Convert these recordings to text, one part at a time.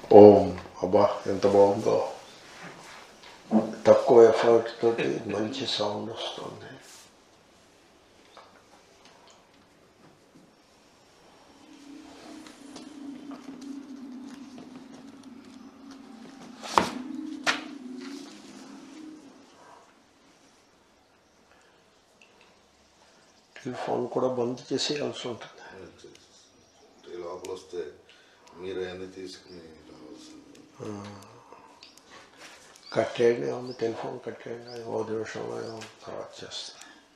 ఓం అబ్బా ఎంత బాగుందో తక్కువ ఎఫర్ట్ తోటి మంచి సౌండ్ వస్తుంది టెలిఫోన్ కూడా బంద్ చేసేయాల్సి ఉంటుంది ఈ లోపల వస్తే మీరు అన్ని తీసుకుని రావాల్సింది కట్టేయండి ఏముంది టెలిఫోన్ కట్టేయండి అది ఓ నిమిషంలో ఏమో తర్వాత చేస్తాను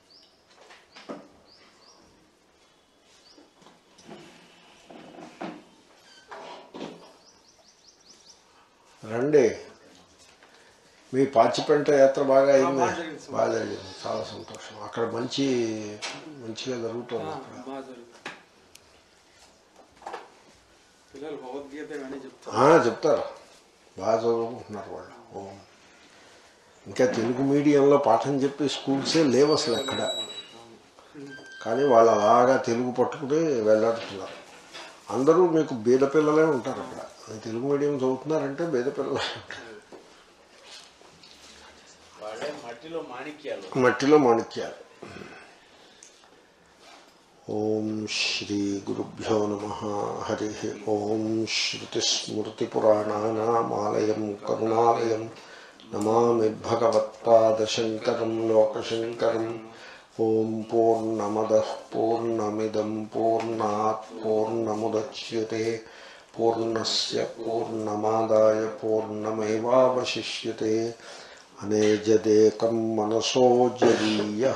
రండి మీ పాచిపెంట యాత్ర బాగా అయింది బాగా జరిగింది సార్. బాగా జరిగింది చాలా సంతోషం అక్కడ మంచి మంచిగా జరుగుతుంది అక్కడ బాగా జరుగుతుంది పిల్లలు భగవద్గీత ఇవన్నీ చెప్తారు ఆ, చెప్తారు బాగా చదువుకుంటున్నారు వాళ్ళు ఓ. ఇంకా తెలుగు మీడియంలో పాఠం చెప్పే స్కూల్సే లేవు అసలు ఎక్కడ కానీ వాళ్ళు అలాగా తెలుగు పట్టుకుని వెళ్ళాడుతున్నారు అందరూ మీకు బీద పిల్లలే ఉంటారు అక్కడ అది తెలుగు మీడియం చదువుతున్నారంటే బీద పిల్లలే ఉంటారు వాళ్ళే మట్టిలో మాణిక్యాలు మట్టిలో మాణిక్యాలు ఓం శ్రీ గురుభ్యో నమ హరి ఓం శ్రుతిస్మృతిపురాణానామాలయం కరుణాలయం నమామి భగవత్పాదశంకరం లోకశంకరం ఓం పూర్ణమద పూర్ణమిదం పూర్ణాత్ పూర్ణముద్యతే పూర్ణస్య పూర్ణమాదాయ పూర్ణమేవాवशिष्यते అనేజదేకం మనసో జలీయ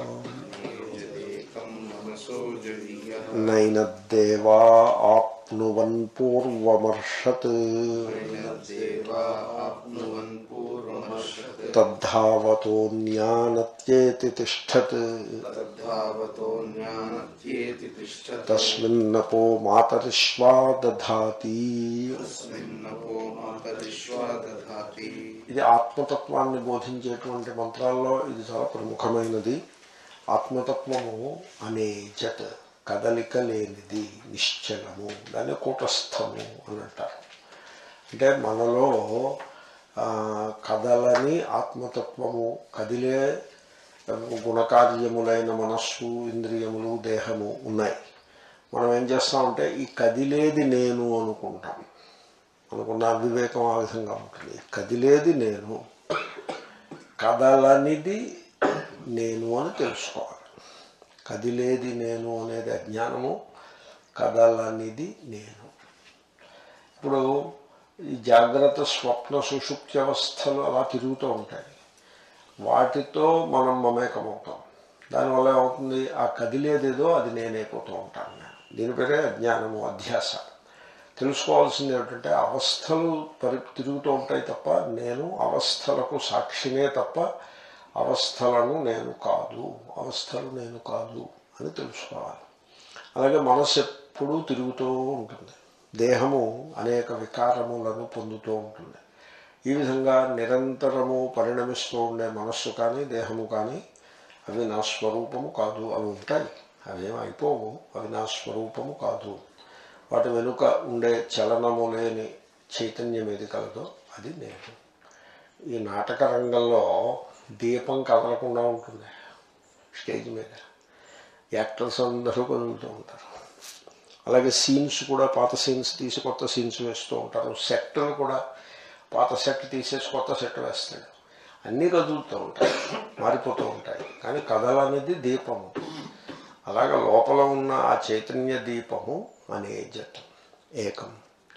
ఏకం మనసో జలీయ నైనద్దేవా ఆప్నువన్ పూర్వమర్షత్ దేవా ఆప్నువన్ పూర్వమర్షత్ తద్ధావతోన్యానత్యేతి తిష్టత్ తద్ధావతో జ్ఞానత్యేతి తిష్టత తస్మిన్నపో మాతరిష్వా దధాతి తస్మిన్నపో మాతరిష్వా దధాతి ఇది ఆత్మతత్వాన్ని బోధించేటువంటి మంత్రాల్లో ఇది చాలా ప్రముఖమైనది ఆత్మతత్వము అనే జత్ కదలిక లేనిది నిశ్చలము దాన్ని కూటస్థము అని అంటారు అంటే మనలో ఆ, కదలని ఆత్మతత్వము కదిలే గుణకార్యములైన మనస్సు ఇంద్రియములు దేహము ఉన్నాయి మనం ఏం చేస్తామంటే ఈ కదిలేది నేను అనుకుంటాం అనుకున్న వివేకం ఆ విధంగా ఉంటుంది కదిలేది నేను కదలనిది నేను అని తెలుసుకోవాలి కదిలేది నేను అనేది అజ్ఞానము కదలనిది నేను ఇప్పుడు ఈ జాగ్రత్త స్వప్న సుషుప్తి అవస్థలు అలా తిరుగుతూ ఉంటాయి వాటితో మనం మమేకమవుతాం దానివల్ల ఏమవుతుంది ఆ కదిలేదేదో అది నేనైపోతూ ఉంటాను నేను దీని పేరే అజ్ఞానము అధ్యాస తెలుసుకోవాల్సింది ఏమిటంటే అవస్థలు పరి తిరుగుతూ ఉంటాయి తప్ప నేను అవస్థలకు సాక్షినే తప్ప అవస్థలను నేను కాదు అవస్థలు నేను కాదు అని తెలుసుకోవాలి అలాగే మనస్సు ఎప్పుడూ తిరుగుతూ ఉంటుంది దేహము అనేక వికారములను పొందుతూ ఉంటుంది ఈ విధంగా నిరంతరము పరిణమిస్తూ ఉండే మనస్సు కానీ దేహము కానీ అవి నా స్వరూపము కాదు అవి ఉంటాయి అవేం అయిపోవు అవి నా స్వరూపము కాదు వాటి వెనుక ఉండే చలనము లేని చైతన్యం ఏది కలదో అది నేను ఈ నాటక రంగంలో దీపం కదలకుండా ఉంటుంది స్టేజ్ మీద యాక్టర్స్ అందరూ కదులుతూ ఉంటారు అలాగే సీన్స్ కూడా పాత సీన్స్ తీసి కొత్త సీన్స్ వేస్తూ ఉంటారు సెట్లు కూడా పాత సెట్ తీసేసి కొత్త సెట్ వేస్తాడు అన్నీ కదులుతూ ఉంటాయి మారిపోతూ ఉంటాయి కానీ కథలనేది దీపము అలాగ లోపల ఉన్న ఆ చైతన్య దీపము అనే జతం ఏకం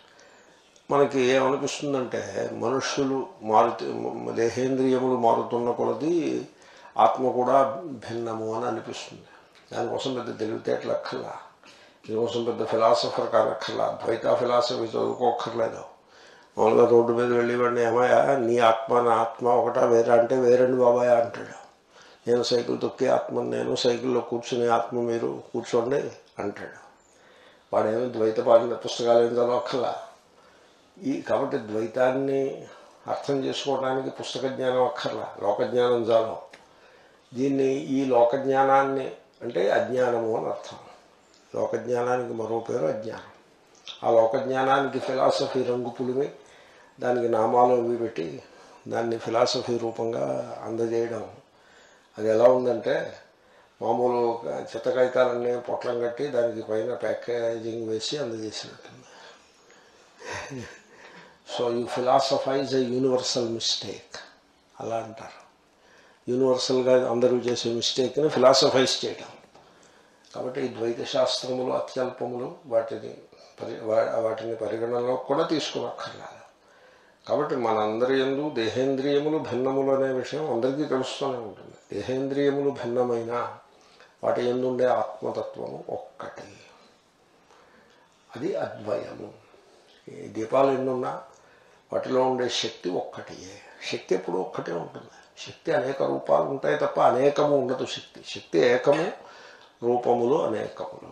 మనకి ఏమనిపిస్తుందంటే మనుష్యులు మారుతూ దేహేంద్రియములు మారుతున్న కొలది ఆత్మ కూడా భిన్నము అని అనిపిస్తుంది దానికోసం పెద్ద తెలివితేటలు అక్కర్లా దీనికోసం పెద్ద ఫిలాసఫర్ కానక్కర్లా ద్వైత ఫిలాసఫీ చదువుకోక్కర్లేదు మామూలుగా రోడ్డు మీద వెళ్ళి వాడిని ఏమయ్యా నీ ఆత్మ నా ఆత్మ ఒకటా వేరే అంటే వేరండి బాబాయ్ అంటాడు నేను సైకిల్ తొక్కే ఆత్మ నేను సైకిల్లో కూర్చునే ఆత్మ మీరు కూర్చోండి అంటాడు వాడేమో ద్వైత పాడిన పుస్తకాలు ఏం చదవక్కర్లా ఈ కాబట్టి ద్వైతాన్ని అర్థం చేసుకోవడానికి పుస్తక జ్ఞానం అక్కర్లా లోకజ్ఞానం చాలు దీన్ని ఈ లోకజ్ఞానాన్ని అంటే అజ్ఞానము అని అర్థం లోకజ్ఞానానికి మరో పేరు అజ్ఞానం ఆ లోకజ్ఞానానికి ఫిలాసఫీ రంగు పులిమి దానికి నామాలు అవి పెట్టి దాన్ని ఫిలాసఫీ రూపంగా అందజేయడం అది ఎలా ఉందంటే మామూలు చెత్త కాగితాలన్నీ పొట్లం కట్టి దానికి పైన ప్యాకేజింగ్ వేసి అందజేసినట్టుంది so you philosophise a universal mistake అలా అంటారు యూనివర్సల్గా అందరూ చేసే మిస్టేక్ని ఫిలాసఫైజ్ చేయడం కాబట్టి ఈ ద్వైత శాస్త్రములు అత్యల్పములు వాటిని పరి వా- వాటిని పరిగణనలో కూడా తీసుకునక్కర్లేదు కాబట్టి మనందరి ఎందు దేహేంద్రియములు భిన్నములు అనే విషయం అందరికీ తెలుస్తూనే ఉంటుంది దేహేంద్రియములు భిన్నమైన వాటి ఎందుండే ఆత్మతత్వము ఒక్కటి అది అద్వయము ఈ దీపాలు ఎన్నున్నా వాటిలో ఉండే శక్తి ఒక్కటియే శక్తి ఎప్పుడు ఒక్కటే ఉంటుంది శక్తి అనేక రూపాలు ఉంటాయి తప్ప అనేకము ఉండదు శక్తి శక్తి ఏకము రూపములు అనేకములు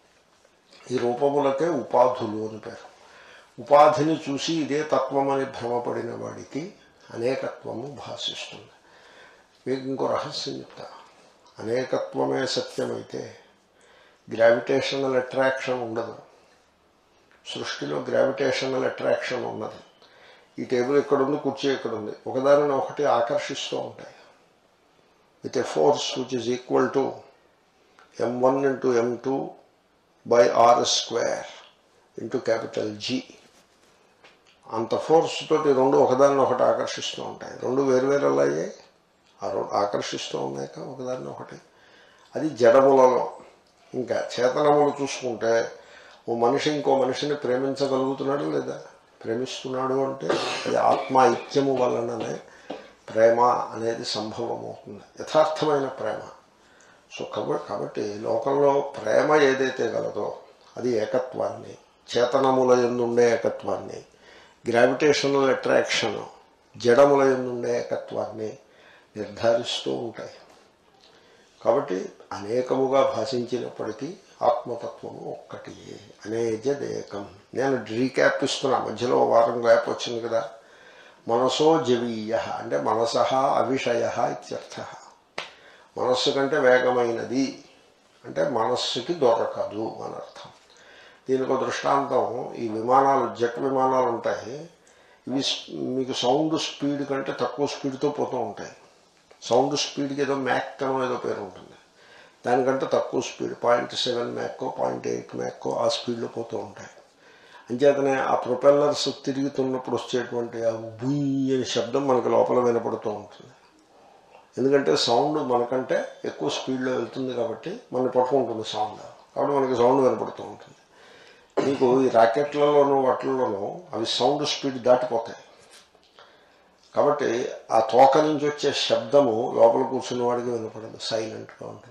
ఈ రూపములకే ఉపాధులు అని పేరు ఉపాధిని చూసి ఇదే తత్వం అని భ్రమపడిన వాడికి అనేకత్వము భాషిస్తుంది మీకు ఇంకో రహస్యం చెప్తా అనేకత్వమే సత్యమైతే గ్రావిటేషనల్ అట్రాక్షన్ ఉండదు సృష్టిలో గ్రావిటేషనల్ అట్రాక్షన్ ఉన్నది ఈ టేబుల్ ఇక్కడ ఉంది కుర్చీ ఇక్కడ ఉంది ఒకదానిని ఒకటి ఆకర్షిస్తూ ఉంటాయి with a force which is equal to M one into M two by R square into capital G అంత ఫోర్స్ తోటి రెండు ఒకదాన్ని ఒకటి ఆకర్షిస్తూ ఉంటాయి రెండు వేరువేరు ఎలా అయ్యాయి ఆ రెండు ఆకర్షిస్తూ ఉన్నాయి కదా ఒకదాన్ని ఒకటి అది జడములలో ఇంకా చేతనములు చూసుకుంటే ఓ మనిషి ఇంకో మనిషిని ప్రేమించగలుగుతున్నాడు లేదా ప్రేమిస్తున్నాడు అంటే అది ఆత్మ ఐక్యము వలననే ప్రేమ అనేది సంభవం అవుతుంది యథార్థమైన ప్రేమ సో కాబట్టి కాబట్టి లోకంలో ప్రేమ ఏదైతే గలదో అది ఏకత్వాన్ని చేతనముల ఎందుండే ఏకత్వాన్ని గ్రావిటేషనల్ అట్రాక్షన్ జడముల ఎందుండే ఏకత్వాన్ని నిర్ధారిస్తూ ఉంటాయి కాబట్టి అనేకముగా భాషించినప్పటికీ ఆత్మతత్వము ఒక్కటి అనేజదేకం నేను రీక్యాప్ ఇస్తున్నా మధ్యలో ఓ వారం గ్యాప్ వచ్చింది కదా మనసో జవీయ అంటే మనస అవిషయ ఇత్యర్థ మనస్సు కంటే వేగమైనది అంటే మనస్సుకి దొరకదు అని అర్థం దీనికి ఒక దృష్టాంతం ఈ విమానాలు జెట్ విమానాలు ఉంటాయి ఇవి స్- మీకు సౌండ్ స్పీడ్ కంటే తక్కువ స్పీడ్తో పోతూ ఉంటాయి సౌండ్ స్పీడ్కి ఏదో మ్యాక్ అనో ఏదో పేరు ఉంటుంది దానికంటే తక్కువ స్పీడ్ పాయింట్ సెవెన్ మ్యాక్కో పాయింట్ ఎయిట్ మ్యాక్కో ఆ స్పీడ్లో పోతూ ఉంటాయి అంచేతనే ఆ ప్రొపెల్లర్స్ తిరుగుతున్నప్పుడు వచ్చేటువంటి ఆ బుయ్యి అనే శబ్దం మనకు లోపల వినపడుతూ ఉంటుంది ఎందుకంటే సౌండ్ మనకంటే ఎక్కువ స్పీడ్లో వెళ్తుంది కాబట్టి మనం పట్టుకుంటుంది సౌండ్ కాబట్టి మనకి సౌండ్ వినపడుతూ ఉంటుంది మీకు ఈ రాకెట్లలోనూ వాటిల్లోనూ అవి సౌండ్ స్పీడ్ దాటిపోతాయి కాబట్టి ఆ తోక నుంచి వచ్చే శబ్దము లోపల కూర్చున్న వాడికి వినపడదు సైలెంట్గా ఉంటుంది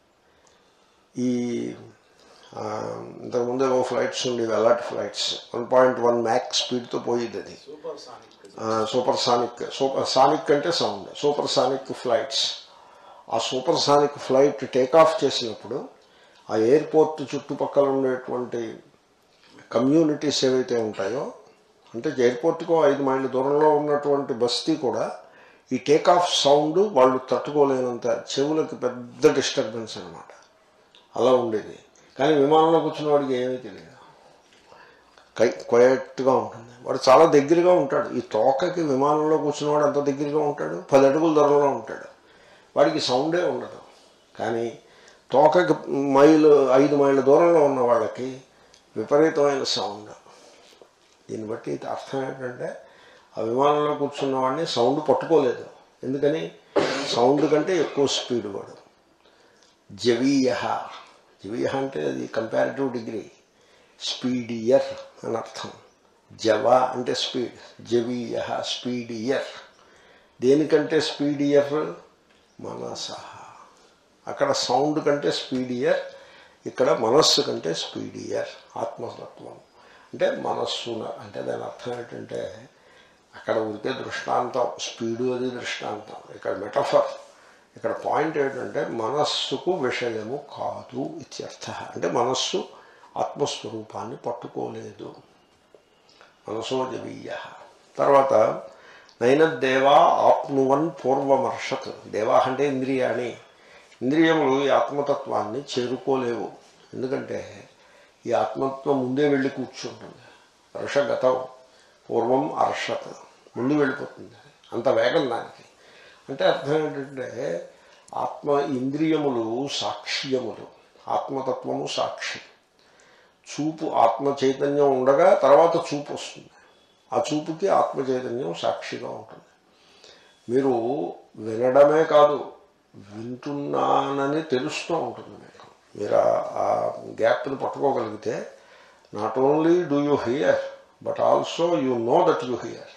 ఈ ఆ, ఇంతకుముందు ఏవో ఫ్లైట్స్ ఉండేవి అలాంటి flights one point one machs స్పీడ్తో పోయేది అది supersonic supersonic supersonic అంటే సౌండ్ సూపర్ సానిక్ ఫ్లైట్స్ ఆ supersonic flight take off చేసినప్పుడు ఆ ఎయిర్పోర్ట్ చుట్టుపక్కల ఉండేటువంటి కమ్యూనిటీస్ ఏవైతే ఉంటాయో అంటే ఎయిర్పోర్ట్కు ఐదు మైళ్ళ దూరంలో ఉన్నటువంటి బస్తీ కూడా ఈ టేక్ ఆఫ్ సౌండ్ వాళ్ళు తట్టుకోలేనంత చెవులకు పెద్ద డిస్టర్బెన్స్ అనమాట అలా ఉండేది కానీ విమానంలో కూర్చున్న వాడికి ఏమీ తెలియదు కై క్వయట్గా ఉంటుంది వాడు చాలా దగ్గరగా ఉంటాడు ఈ తోకకి విమానంలో కూర్చున్నవాడు అంత దగ్గరగా ఉంటాడు పది అడుగుల దూరంలో ఉంటాడు వాడికి సౌండే ఉండదు కానీ తోకకి మైలు ఐదు మైళ్ళ దూరంలో ఉన్న వాళ్ళకి విపరీతమైన సౌండ్ దీన్ని బట్టి ఇది అర్థం ఏంటంటే ఆ విమానంలో కూర్చున్న వాడిని సౌండ్ పట్టుకోలేదు ఎందుకని సౌండ్ కంటే ఎక్కువ స్పీడ్ వాడు జవీయ జవీయ అంటే అది కంపారిటివ్ డిగ్రీ స్పీడియర్ అని అర్థం జవ అంటే స్పీడ్ జవీయ స్పీడియర్ దేనికంటే స్పీడియర్ మనస అక్కడ సౌండ్ కంటే స్పీడియర్ ఇక్కడ మనస్సు కంటే స్పీడియర్ ఆత్మతత్వం అంటే మనస్సున అంటే దాని అర్థం ఏంటంటే అక్కడ ఉరికే దృష్టాంతం స్పీడు అది దృష్టాంతం ఇక్కడ మెటఫర్ ఇక్కడ పాయింట్ ఏంటంటే మనస్సుకు విషయము కాదు ఇత్యర్థ అంటే మనస్సు ఆత్మస్వరూపాన్ని పట్టుకోలేదు మనసో జవీయ తర్వాత నైనద్దేవా ఆప్నువన్ పూర్వమర్షత్ దేవా అంటే ఇంద్రియాణి ఇంద్రియములు ఈ ఆత్మతత్వాన్ని చేరుకోలేవు ఎందుకంటే ఈ ఆత్మత్వం ముందే వెళ్ళి కూర్చుంటుంది ఋషగతం పూర్వం అర్షత్ ముందు వెళ్ళిపోతుంది అంత వేగం దానికి అంటే అర్థం ఏంటంటే ఆత్మ ఇంద్రియములు సాక్ష్యములు ఆత్మతత్వము సాక్షి చూపు ఆత్మ చైతన్యం ఉండగా తర్వాత చూపు వస్తుంది ఆ చూపుకి ఆత్మ చైతన్యం సాక్షిగా ఉంటుంది మీరు వినడమే కాదు వింటున్నానని తెలుస్తూ ఉంటుంది మీకు మీరు ఆ- ఆ గ్యాప్ని పట్టుకోగలిగితే not only do you hear but also you know that you hear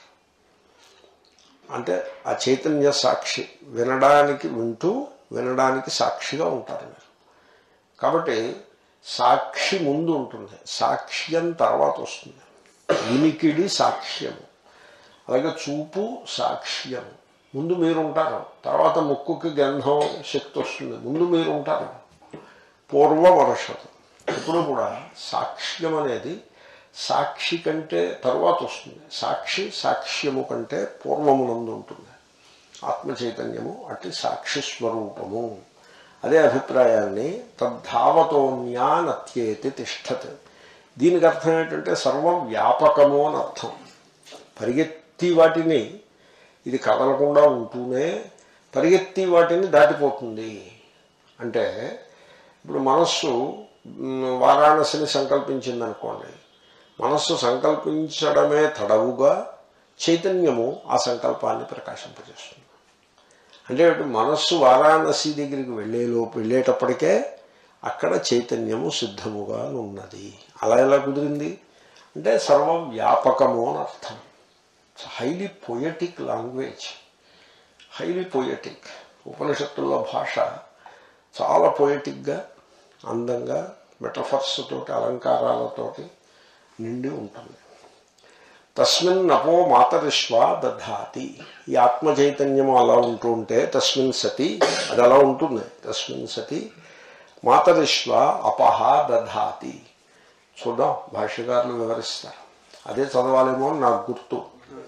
అంటే ఆ చైతన్య సాక్షి వినడానికి వింటూ వినడానికి సాక్షిగా ఉంటారు మీరు కాబట్టి సాక్షి ముందు ఉంటుంది సాక్ష్యం తర్వాత వస్తుంది వినికిడి సాక్ష్యము అలాగే చూపు సాక్ష్యము ముందు మీరు ఉంటారు తర్వాత ముక్కుకి గంధం శక్తి వస్తుంది ముందు మీరు ఉంటారు పూర్వవర్షత ఎప్పుడు కూడా సాక్ష్యం అనేది సాక్షి కంటే తరువాత వస్తుంది సాక్షి సాక్ష్యము కంటే పూర్వమునందు ఉంటుంది ఆత్మ చైతన్యము అట్టి సాక్షి స్వరూపము అదే అభిప్రాయాన్ని తద్ధావతోన్యానత్యేతి తిష్టత్ దీనికి అర్థం ఏంటంటే సర్వం వ్యాపకము అని అర్థం పరిగెత్తి వాటిని ఇది కదలకుండా ఉంటూనే పరిగెత్తి వాటిని దాటిపోతుంది అంటే ఇప్పుడు మనస్సు మ్, వారాణసిని సంకల్పించిందనుకోండి మనస్సు సంకల్పించడమే తడవుగా చైతన్యము ఆ సంకల్పాన్ని ప్రకాశింపజేస్తుంది అంటే ఇటు మనస్సు వారాణసి దగ్గరికి వెళ్ళేలోపు వెళ్ళేటప్పటికే అక్కడ చైతన్యము సిద్ధముగా ఉన్నది అలా ఎలా కుదిరింది అంటే సర్వం వ్యాపకము అని అర్థం highly poetic language highly poetic ఉపనిషత్తుల్లో భాష చాలా పొయటిక్గా అందంగా మెటఫర్స్ తోటి అలంకారాలతోటి నిండి ఉంటుంది తస్మిన్ నపో మాతరిష్వ దధాతి ఈ ఆత్మ చైతన్యము అలా ఉంటూ ఉంటే తస్మిన్ సతి అది అలా ఉంటుంది తస్మిన్ సతి మాతరిష్వ అపహ దధాతి చూద్దాం భాష్యకారులు వివరిస్తారు అదే చదవాలేమో అని నాకు గుర్తు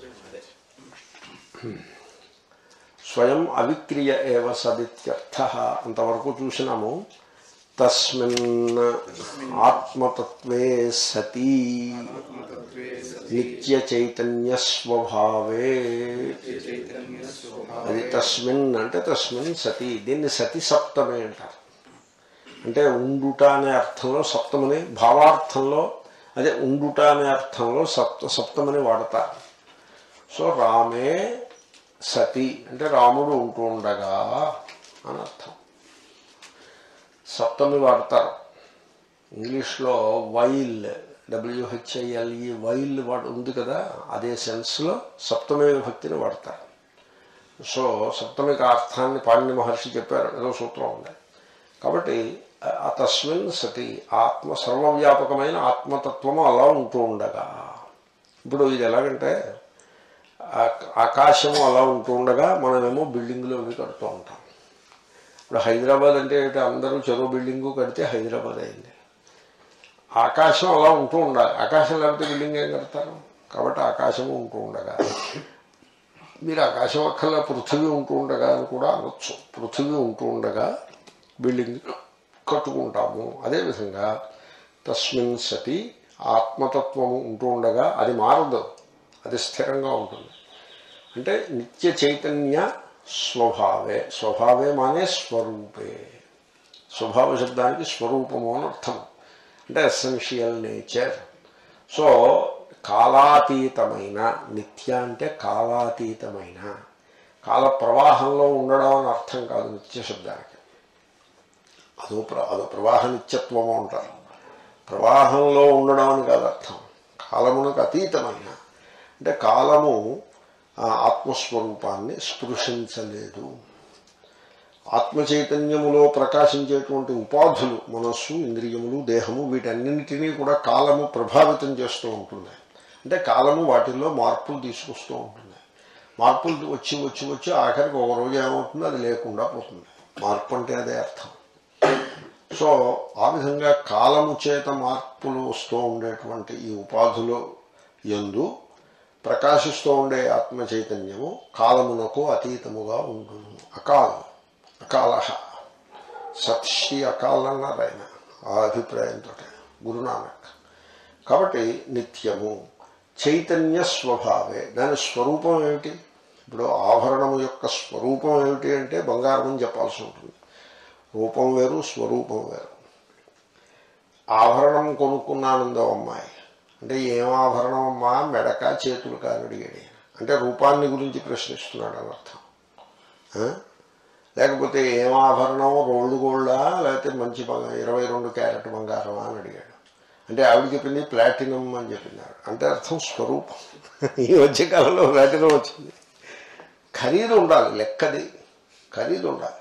స్వయం అవిక్రియ ఏవ సదిత్యర్థ అంతవరకు చూసినాము తస్మిన్ ఆత్మతత్వే సతీ ఆత్మతత్వే సతి నిత్య చైతన్య స్వభావే చైతన్య అది స్వభావే తస్మిన్ అంటే తస్మిన్ సతి దీన్ని సతి సప్తమే అంటారు అంటే ఉండుట అనే అర్థంలో సప్తమని భావార్థంలో అదే ఉండుట అనే అర్థంలో సప్త సప్తమని వాడతారు సో రామే సతి అంటే రాముడు ఉంటూ ఉండగా అని అర్థం సప్తమి వాడతారు ఇంగ్లీష్లో వైల్ డబ్ల్యూహెచ్ఐఎల్ఈ వైల్ వాడు ఉంది కదా అదే సెన్స్లో సప్తమి విభక్తిని వాడతారు సో సప్తమిక అర్థాన్ని పాణిని మహర్షి చెప్పారు ఏదో సూత్రం ఉంది కాబట్టి ఆ తస్మిన్ సతి ఆత్మ సర్వవ్యాపకమైన ఆత్మతత్వము అలా ఉంటూ ఉండగా ఇప్పుడు ఇది ఎలాగంటే ఆ- ఆకాశము అలా ఉంటూ ఉండగా మనమేమో బిల్డింగ్లు అవి కడుతూ ఉంటాం ఇప్పుడు హైదరాబాద్ అంటే ఏంటి అందరూ చెరో బిల్డింగు కడితే హైదరాబాద్ అయింది ఆకాశం అలా ఉంటూ ఉండాలి ఆకాశం లేకపోతే బిల్డింగ్ ఏం కడతారు కాబట్టి ఆకాశము ఉంటూ ఉండగా మీరు ఆకాశం అక్కర్లా పృథివీ ఉంటూ ఉండగా అని కూడా అనొచ్చు పృథివీ ఉంటూ ఉండగా బిల్డింగ్ కట్టుకుంటాము అదేవిధంగా తస్మిన్ సతి ఆత్మతత్వము ఉంటూ ఉండగా అది మారదు అది స్థిరంగా ఉంటుంది అంటే నిత్య చైతన్య స్వభావే స్వభావే మానే స్వరూపే స్వభావ శబ్దానికి స్వరూపము అని అర్థం అంటే ఎసెన్షియల్ నేచర్ సో కాలాతీతమైన నిత్య అంటే కాలాతీతమైన కాల ప్రవాహంలో ఉండడం అని అర్థం కాదు నిత్య శబ్దానికి అదో ప్ర అదో ప్రవాహ నిత్యత్వము అంటారు ప్రవాహంలో ఉండడం అని కాదు అర్థం కాలమునకు అతీతమైన అంటే కాలము ఆ ఆత్మస్వరూపాన్ని స్పృశించలేదు ఆత్మ చైతన్యములో ప్రకాశించేటువంటి ఉపాధులు మనస్సు ఇంద్రియములు దేహము వీటన్నింటినీ కూడా కాలము ప్రభావితం చేస్తూ ఉంటుంది అంటే కాలము వాటిల్లో మార్పులు తీసుకొస్తూ ఉంటుంది మార్పులు వచ్చి వచ్చి వచ్చి ఆఖరికి ఒక రోజు ఏమవుతుంది అది లేకుండా పోతుంది మార్పు అంటే అదే అర్థం సో ఆ విధంగా కాలము చేత మార్పులు వస్తూ ఉండేటువంటి ఈ ఉపాధులు ఎందు ప్రకాశిస్తూ ఉండే ఆత్మ చైతన్యము కాలమునకు అతీతముగా ఉండును అకాలం అకాల సత్శ్రీ అకాల్ అన్నారు ఆయన ఆ అభిప్రాయంతో గురునానక్ కాబట్టి నిత్యము చైతన్య స్వభావే దాని స్వరూపం ఏమిటి ఇప్పుడు ఆభరణము యొక్క స్వరూపం ఏమిటి అంటే బంగారం అని చెప్పాల్సి ఉంటుంది రూపం వేరు స్వరూపం వేరు ఆభరణం కొనుక్కున్నానందో అమ్మాయి అంటే ఏం ఆభరణం అమ్మా మెడక చేతులు కాని అడిగాడు ఈయన. అంటే రూపాన్ని గురించి ప్రశ్నిస్తున్నాడు అని అర్థం ఆ? లేకపోతే ఏం ఆభరణం రోల్డ్ గోల్డా లేకపోతే మంచి బంగారం ఇరవై రెండు క్యారెట్ బంగారమా అని అడిగాడు అంటే ఆవిడ చెప్పింది ప్లాటినం అని చెప్పినాడు అంటే అర్థం స్వరూపం ఈ వచ్చే కాలంలో ప్లాటినం వచ్చింది ఖరీదు ఉండాలి లెక్కది ఖరీదు ఉండాలి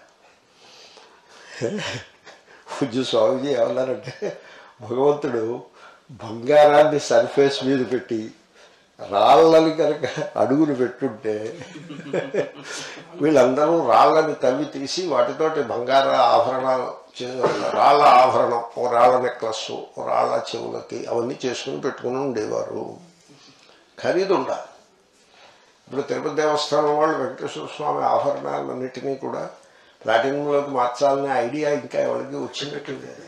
పూజ్య స్వామిజీ ఏమన్నారంటే భగవంతుడు బంగారాన్ని సర్ఫేస్ మీద పెట్టి రాళ్ళని కనుక అడుగులు పెట్టుంటే వీళ్ళందరూ రాళ్ళని తవ్వి తీసి వాటితోటి బంగార ఆభరణాలు చే- రాళ్ళ ఆభరణం ఓ రాళ్ళ నెక్లెస్ ఓ రాళ్ళ చెవులకి అవన్నీ చేసుకుని పెట్టుకుని ఉండేవారు ఖరీదు ఉండాలి ఇప్పుడు తిరుపతి దేవస్థానం వాళ్ళు వెంకటేశ్వర స్వామి ఆభరణాలన్నిటినీ కూడా ప్లాటినంలోకి మార్చాలనే ఐడియా ఇంకా ఎవరికి వచ్చినట్టు లేదు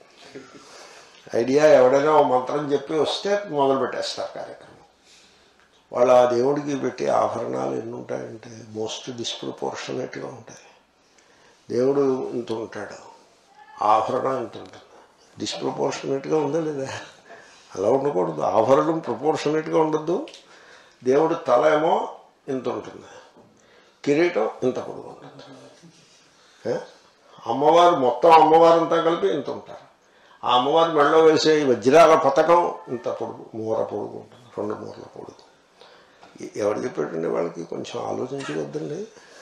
ఐడియా ఎవడైనా ఓ మంత్రం చెప్పి వస్తే మొదలు పెట్టేస్తారు కార్యక్రమం వాళ్ళ ఆ దేవుడికి పెట్టి ఆభరణాలు ఎన్ని ఉంటాయంటే మోస్ట్ డిస్ప్రపోర్షనేట్గా ఉంటాయి దేవుడు ఇంత ఉంటాడు ఆభరణం ఇంత ఉంటుంది డిస్ప్రపోర్షనేట్గా ఉందా లేదా అలా ఉండకూడదు ఆభరణం ప్రపోర్షనేట్గా ఉండద్దు దేవుడు తల ఏమో ఇంత ఉంటుంది కిరీటం ఇంత పొడుగు ఉంటుంది ఏ? అమ్మవారు మొత్తం అమ్మవారంతా కలిపి ఇంత ఉంటారు ఆ అమ్మవారి మెడలో వేసే ఈ వజ్రాల పథకం ఇంత పొడుగు మూర పొడుగు ఉంటుంది రెండు మూరల పొడుగు ఎ- ఎవరు చెప్పాడండి వాళ్ళకి కొంచెం ఆలోచించవద్దండి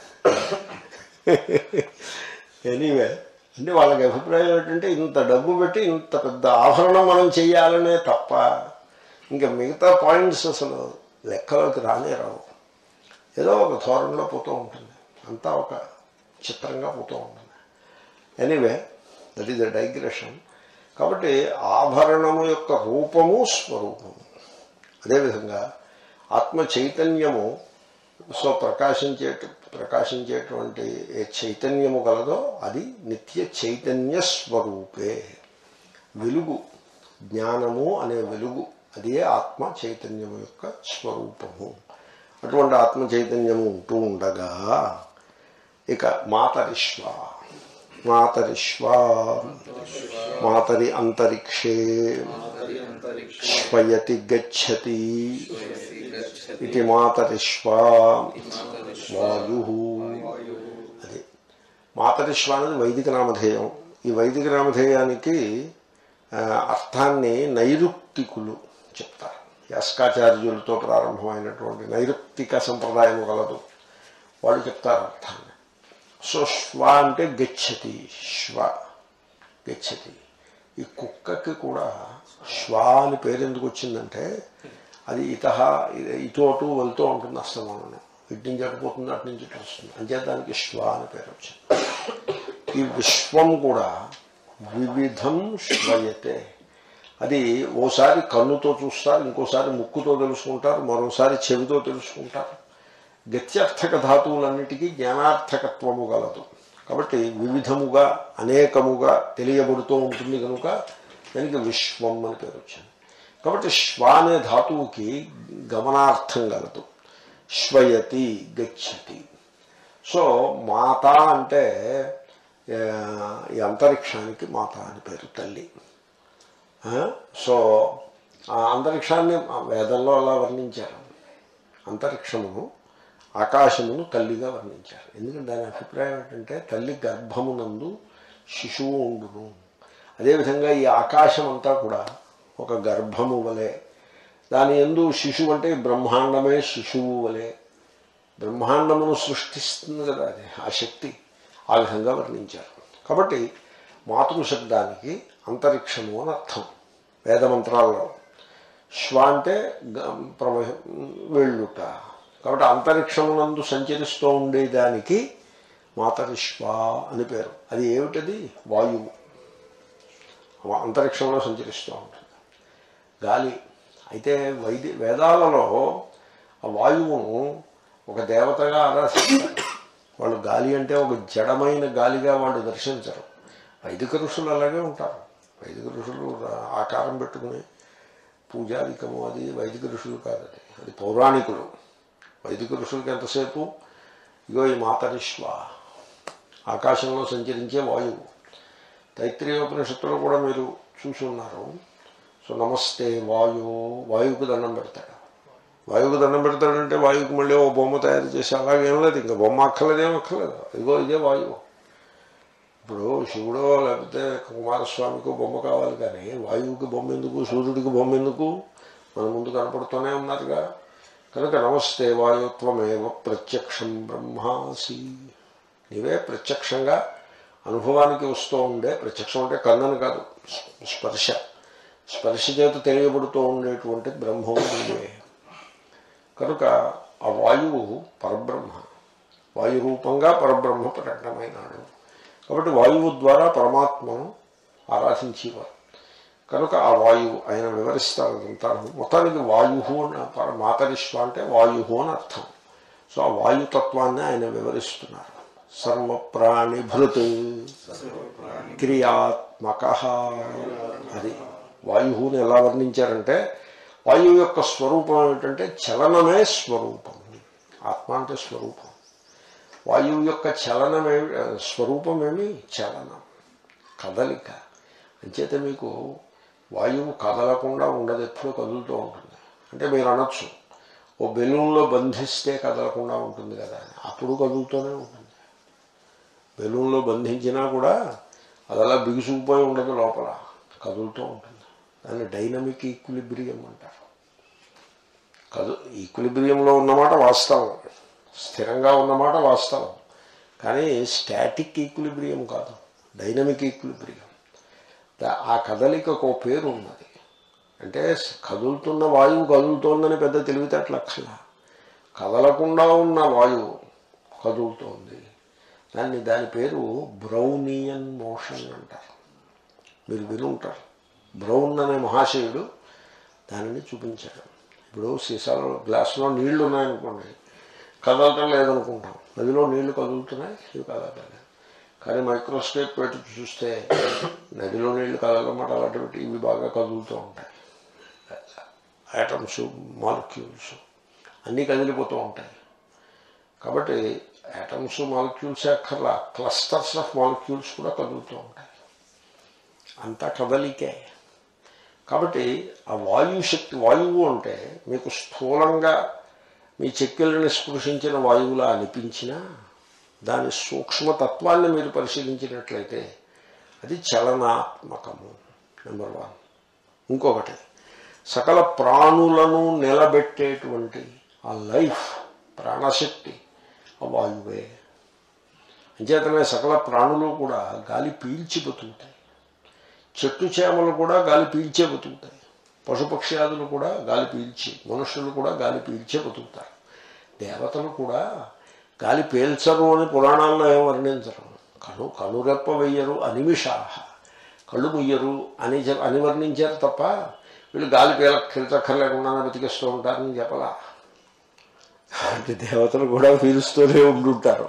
ఎనీవే అంటే వాళ్ళకి అభిప్రాయం ఏంటంటే ఇంత డబ్బు పెట్టి ఇంత పెద్ద ఆభరణం మనం చెయ్యాలనే తప్ప ఇంకా మిగతా పాయింట్స్ అసలు లెక్కలోకి రానే రావు ఏదో ఒక ధోరణిలో పోతూ ఉంటుంది అంతా ఒక చిత్రంగా పోతూ ఉంటుంది anyway that is the digression కాబట్టి ఆభరణము యొక్క రూపము స్వరూపము అదేవిధంగా ఆత్మ చైతన్యము సో ప్రకాశించే ప్రకాశించేటువంటి ఏ చైతన్యము గలదో అది నిత్య చైతన్య స్వరూపే వెలుగు జ్ఞానము అనే వెలుగు అదే ఆత్మ చైతన్యము యొక్క స్వరూపము అటువంటి ఆత్మ చైతన్యము ఉంటూ ఉండగా ఇక మాతరిష్వ మాతరిష్వ మాతరి అంతరిక్షే శ్వయతి గచ్చతి ఇది మాతరిష్వ వాయు అది మాతరిష్వ అనేది వైదిక నామధేయం ఈ వైదిక నామధేయానికి ఆ, అర్థాన్ని నైరుక్తికులు చెప్తారు యాస్కాచార్యులతో ప్రారంభమైనటువంటి నైరుక్తిక సంప్రదాయం కలదు వాళ్ళు చెప్తారు అర్థాన్ని సో శ్వ అంటే గచ్చతి శ్వ గచ్చతి ఈ కుక్కకి కూడా శ్వ అని పేరు ఎందుకు వచ్చిందంటే అది ఇత ఇటు అటు వెళ్తూ ఉంటుంది అస్తమానం ఇటు నుంచి అటు పోతుంది అటు నుంచి ఇటు వస్తుంది అంచేత దానికి శ్వ అని పేరు వచ్చింది ఈ విశ్వం కూడా వివిధం శ్వయతే అది ఓసారి కన్నుతో చూస్తారు ఇంకోసారి ముక్కుతో తెలుసుకుంటారు మరోసారి చెవితో తెలుసుకుంటారు గత్యర్థక ధాతువులన్నిటికీ జ్ఞానార్థకత్వము గలదు కాబట్టి వివిధముగా అనేకముగా తెలియబడుతూ ఉంటుంది కనుక దానికి విశ్వం అని పేరు వచ్చింది కాబట్టి శ్వ అనే ధాతువుకి గమనార్థం గలదు శ్వయతి గచ్చతి సో మాత అంటే ఆ, ఈ అంతరిక్షానికి మాత అని పేరు తల్లి ఆ, సో ఆ అంతరిక్షాన్ని వేదంలో అలా వర్ణించారు అంతరిక్షమును ఆకాశమును తల్లిగా వర్ణించారు ఎందుకంటే దాని అభిప్రాయం ఏంటంటే తల్లి గర్భమునందు శిశువు ఉండును అదేవిధంగా ఈ ఆకాశం అంతా కూడా ఒక గర్భము వలె దాని ఎందు శిశువు అంటే ఈ బ్రహ్మాండమే శిశువు వలె బ్రహ్మాండమును సృష్టిస్తుంది కదా అది ఆ శక్తి ఆ విధంగా వర్ణించారు కాబట్టి మాతృ శబ్దానికి అంతరిక్షము అని అర్థం వేదమంత్రాల్లో శ్వ అంటే గ- ప్రవహ వెళ్ళుట కాబట్టి అంతరిక్షమునందు సంచరిస్తూ ఉండేదానికి మాతరిశ్వ అని పేరు అది ఏమిటది వాయువు అంతరిక్షంలో సంచరిస్తూ ఉంటుంది గాలి అయితే వైద్య వేదాలలో ఆ వాయువును ఒక దేవతగా ఆరాధిస్తారు వాళ్ళు గాలి అంటే ఒక జడమైన గాలిగా వాళ్ళు దర్శించరు వైదిక ఋషులు అలాగే ఉంటారు వైదిక ఋషులు రా- ఆకారం పెట్టుకుని పూజాధికము అది వైదిక ఋషులు కాదు అది అది పౌరాణికులు వైదిక ఋషులకి ఎంతసేపు ఇగో ఈ మాతరిశ్వ ఆకాశంలో సంచరించే వాయువు తైత్రీయోపనిషత్తులో కూడా మీరు చూసి ఉన్నారు సో నమస్తే వాయు వాయువుకు దండం పెడతాడు వాయువుకు దండం పెడతాడంటే వాయువుకి మళ్ళీ ఓ బొమ్మ తయారు చేసి అలాగేం లేదు ఇంకా బొమ్మ అక్కర్లేదేం అక్కర్లేదు ఇగో ఇదే వాయువు ఇప్పుడు శివుడో లేకపోతే కుమారస్వామికో బొమ్మ కావాలి కానీ వాయువుకి బొమ్మ ఎందుకు సూర్యుడికి బొమ్మ ఎందుకు మన ముందు కనపడుతూనే ఉన్నారుగా కనుక నమస్తే వాయుత్వమేవ ప్రత్యక్షం బ్రహ్మాసి నీవే ప్రత్యక్షంగా అనుభవానికి వస్తూ ఉండే ప్రత్యక్షం అంటే కన్నను కాదు స్పర్శ స్పర్శ చేత తెలియబడుతూ ఉండేటువంటి బ్రహ్మము నీవే కనుక ఆ వాయువు పరబ్రహ్మ వాయు రూపంగా పరబ్రహ్మ ప్రకటమైనాడు కాబట్టి వాయువు ద్వారా పరమాత్మను ఆరాధించేవారు కనుక ఆ వాయువు ఆయన వివరిస్తారు అదంతా మొత్తానికి వాయు అని పర మాతరిష్వ అంటే వాయు అని అర్థం సో ఆ వాయుతత్వాన్ని ఆయన వివరిస్తున్నారు సర్వప్రాణిభృత్ క్రియాత్మక అది వాయువుని ఎలా వర్ణించారంటే వాయువు యొక్క స్వరూపం ఏమిటంటే చలనమే స్వరూపం ఆత్మ అంటే స్వరూపం వాయువు యొక్క చలనమే స్వరూపమేమి చలనం కదలిక అంచేత మీకు వాయువు కదలకుండా ఉండదు ఎప్పుడూ కదులుతూ ఉంటుంది అంటే మీరు అనొచ్చు ఓ బెలూన్లో బంధిస్తే కదలకుండా ఉంటుంది కదా అని అప్పుడు కదులుతూనే ఉంటుంది బెలూన్లో బంధించినా కూడా అది అలా బిగుసుకుపోయి ఉండదు లోపల కదులుతూ ఉంటుంది దాన్ని డైనమిక్ ఈక్విలిబ్రియం అంటారు కదు ఈక్విలిబ్రియంలో ఉన్నమాట వాస్తవం స్థిరంగా ఉన్నమాట వాస్తవం కానీ స్టాటిక్ ఈక్విలిబ్రియం కాదు డైనమిక్ ఈక్విలిబ్రియం దా- ఆ కదలికకు ఓ పేరు ఉన్నది అంటే కదులుతున్న వాయువు కదులుతోందని పెద్ద తెలివితేటలక్షణ కదలకుండా ఉన్న వాయువు కదులుతోంది దాన్ని దాని పేరు బ్రౌనియన్ మోషన్ అంటారు మీరు వినుంటారు బ్రౌన్ అనే మహాశయుడు దానిని చూపించాడు ఇప్పుడు సీసాలో గ్లాసులో నీళ్లు ఉన్నాయనుకోండి కదలటం లేదనుకుంటాం నదిలో నీళ్లు కదులుతున్నాయి ఇవి కదలటం కానీ మైక్రోస్కోప్ పెట్టి చూస్తే నదిలో నీళ్లు కదలమాట అలాంటి పెట్టి ఇవి బాగా కదులుతూ ఉంటాయి ఐటమ్స్ మాలిక్యూల్స్ అన్నీ కదిలిపోతూ ఉంటాయి కాబట్టి ఐటమ్స్ మాలిక్యూల్స్ అక్కర్లా క్లస్టర్స్ ఆఫ్ మాలిక్యూల్స్ కూడా కదులుతూ ఉంటాయి అంతా కదలికే కాబట్టి ఆ వాయు శక్తి వాయువు అంటే మీకు స్థూలంగా మీ చెక్కిళ్ళని స్పృశించిన వాయువులా అనిపించినా దాని సూక్ష్మతత్వాన్ని మీరు పరిశీలించినట్లయితే అది చలనాత్మకము నెంబర్ వన్ ఇంకొకటి సకల ప్రాణులను నిలబెట్టేటువంటి ఆ లైఫ్ ప్రాణశక్తి ఆ వాయువే అంచేతనే సకల ప్రాణులు కూడా గాలి పీల్చి బతుకుతాయి చెట్టు చేమలు కూడా గాలి పీల్చే బతుకుతాయి పశుపక్ష్యాదులు కూడా గాలి పీల్చి మనుషులు కూడా గాలి పీల్చే బతుకుతారు దేవతలు కూడా గాలి పీల్చరు అని పురాణాల్లో ఏం వర్ణించరు కను కనురెప్ప వెయ్యరు అనిమిషాహ కళ్ళు ముయ్యరు అని చెప్ అని వర్ణించారు తప్ప వీళ్ళు గాలి పీల పీల్చక్కర్లేకుండానే బతికిస్తూ ఉంటారని చెప్పలా అంటే దేవతలు కూడా పీలుస్తూనే ఉండుంటారు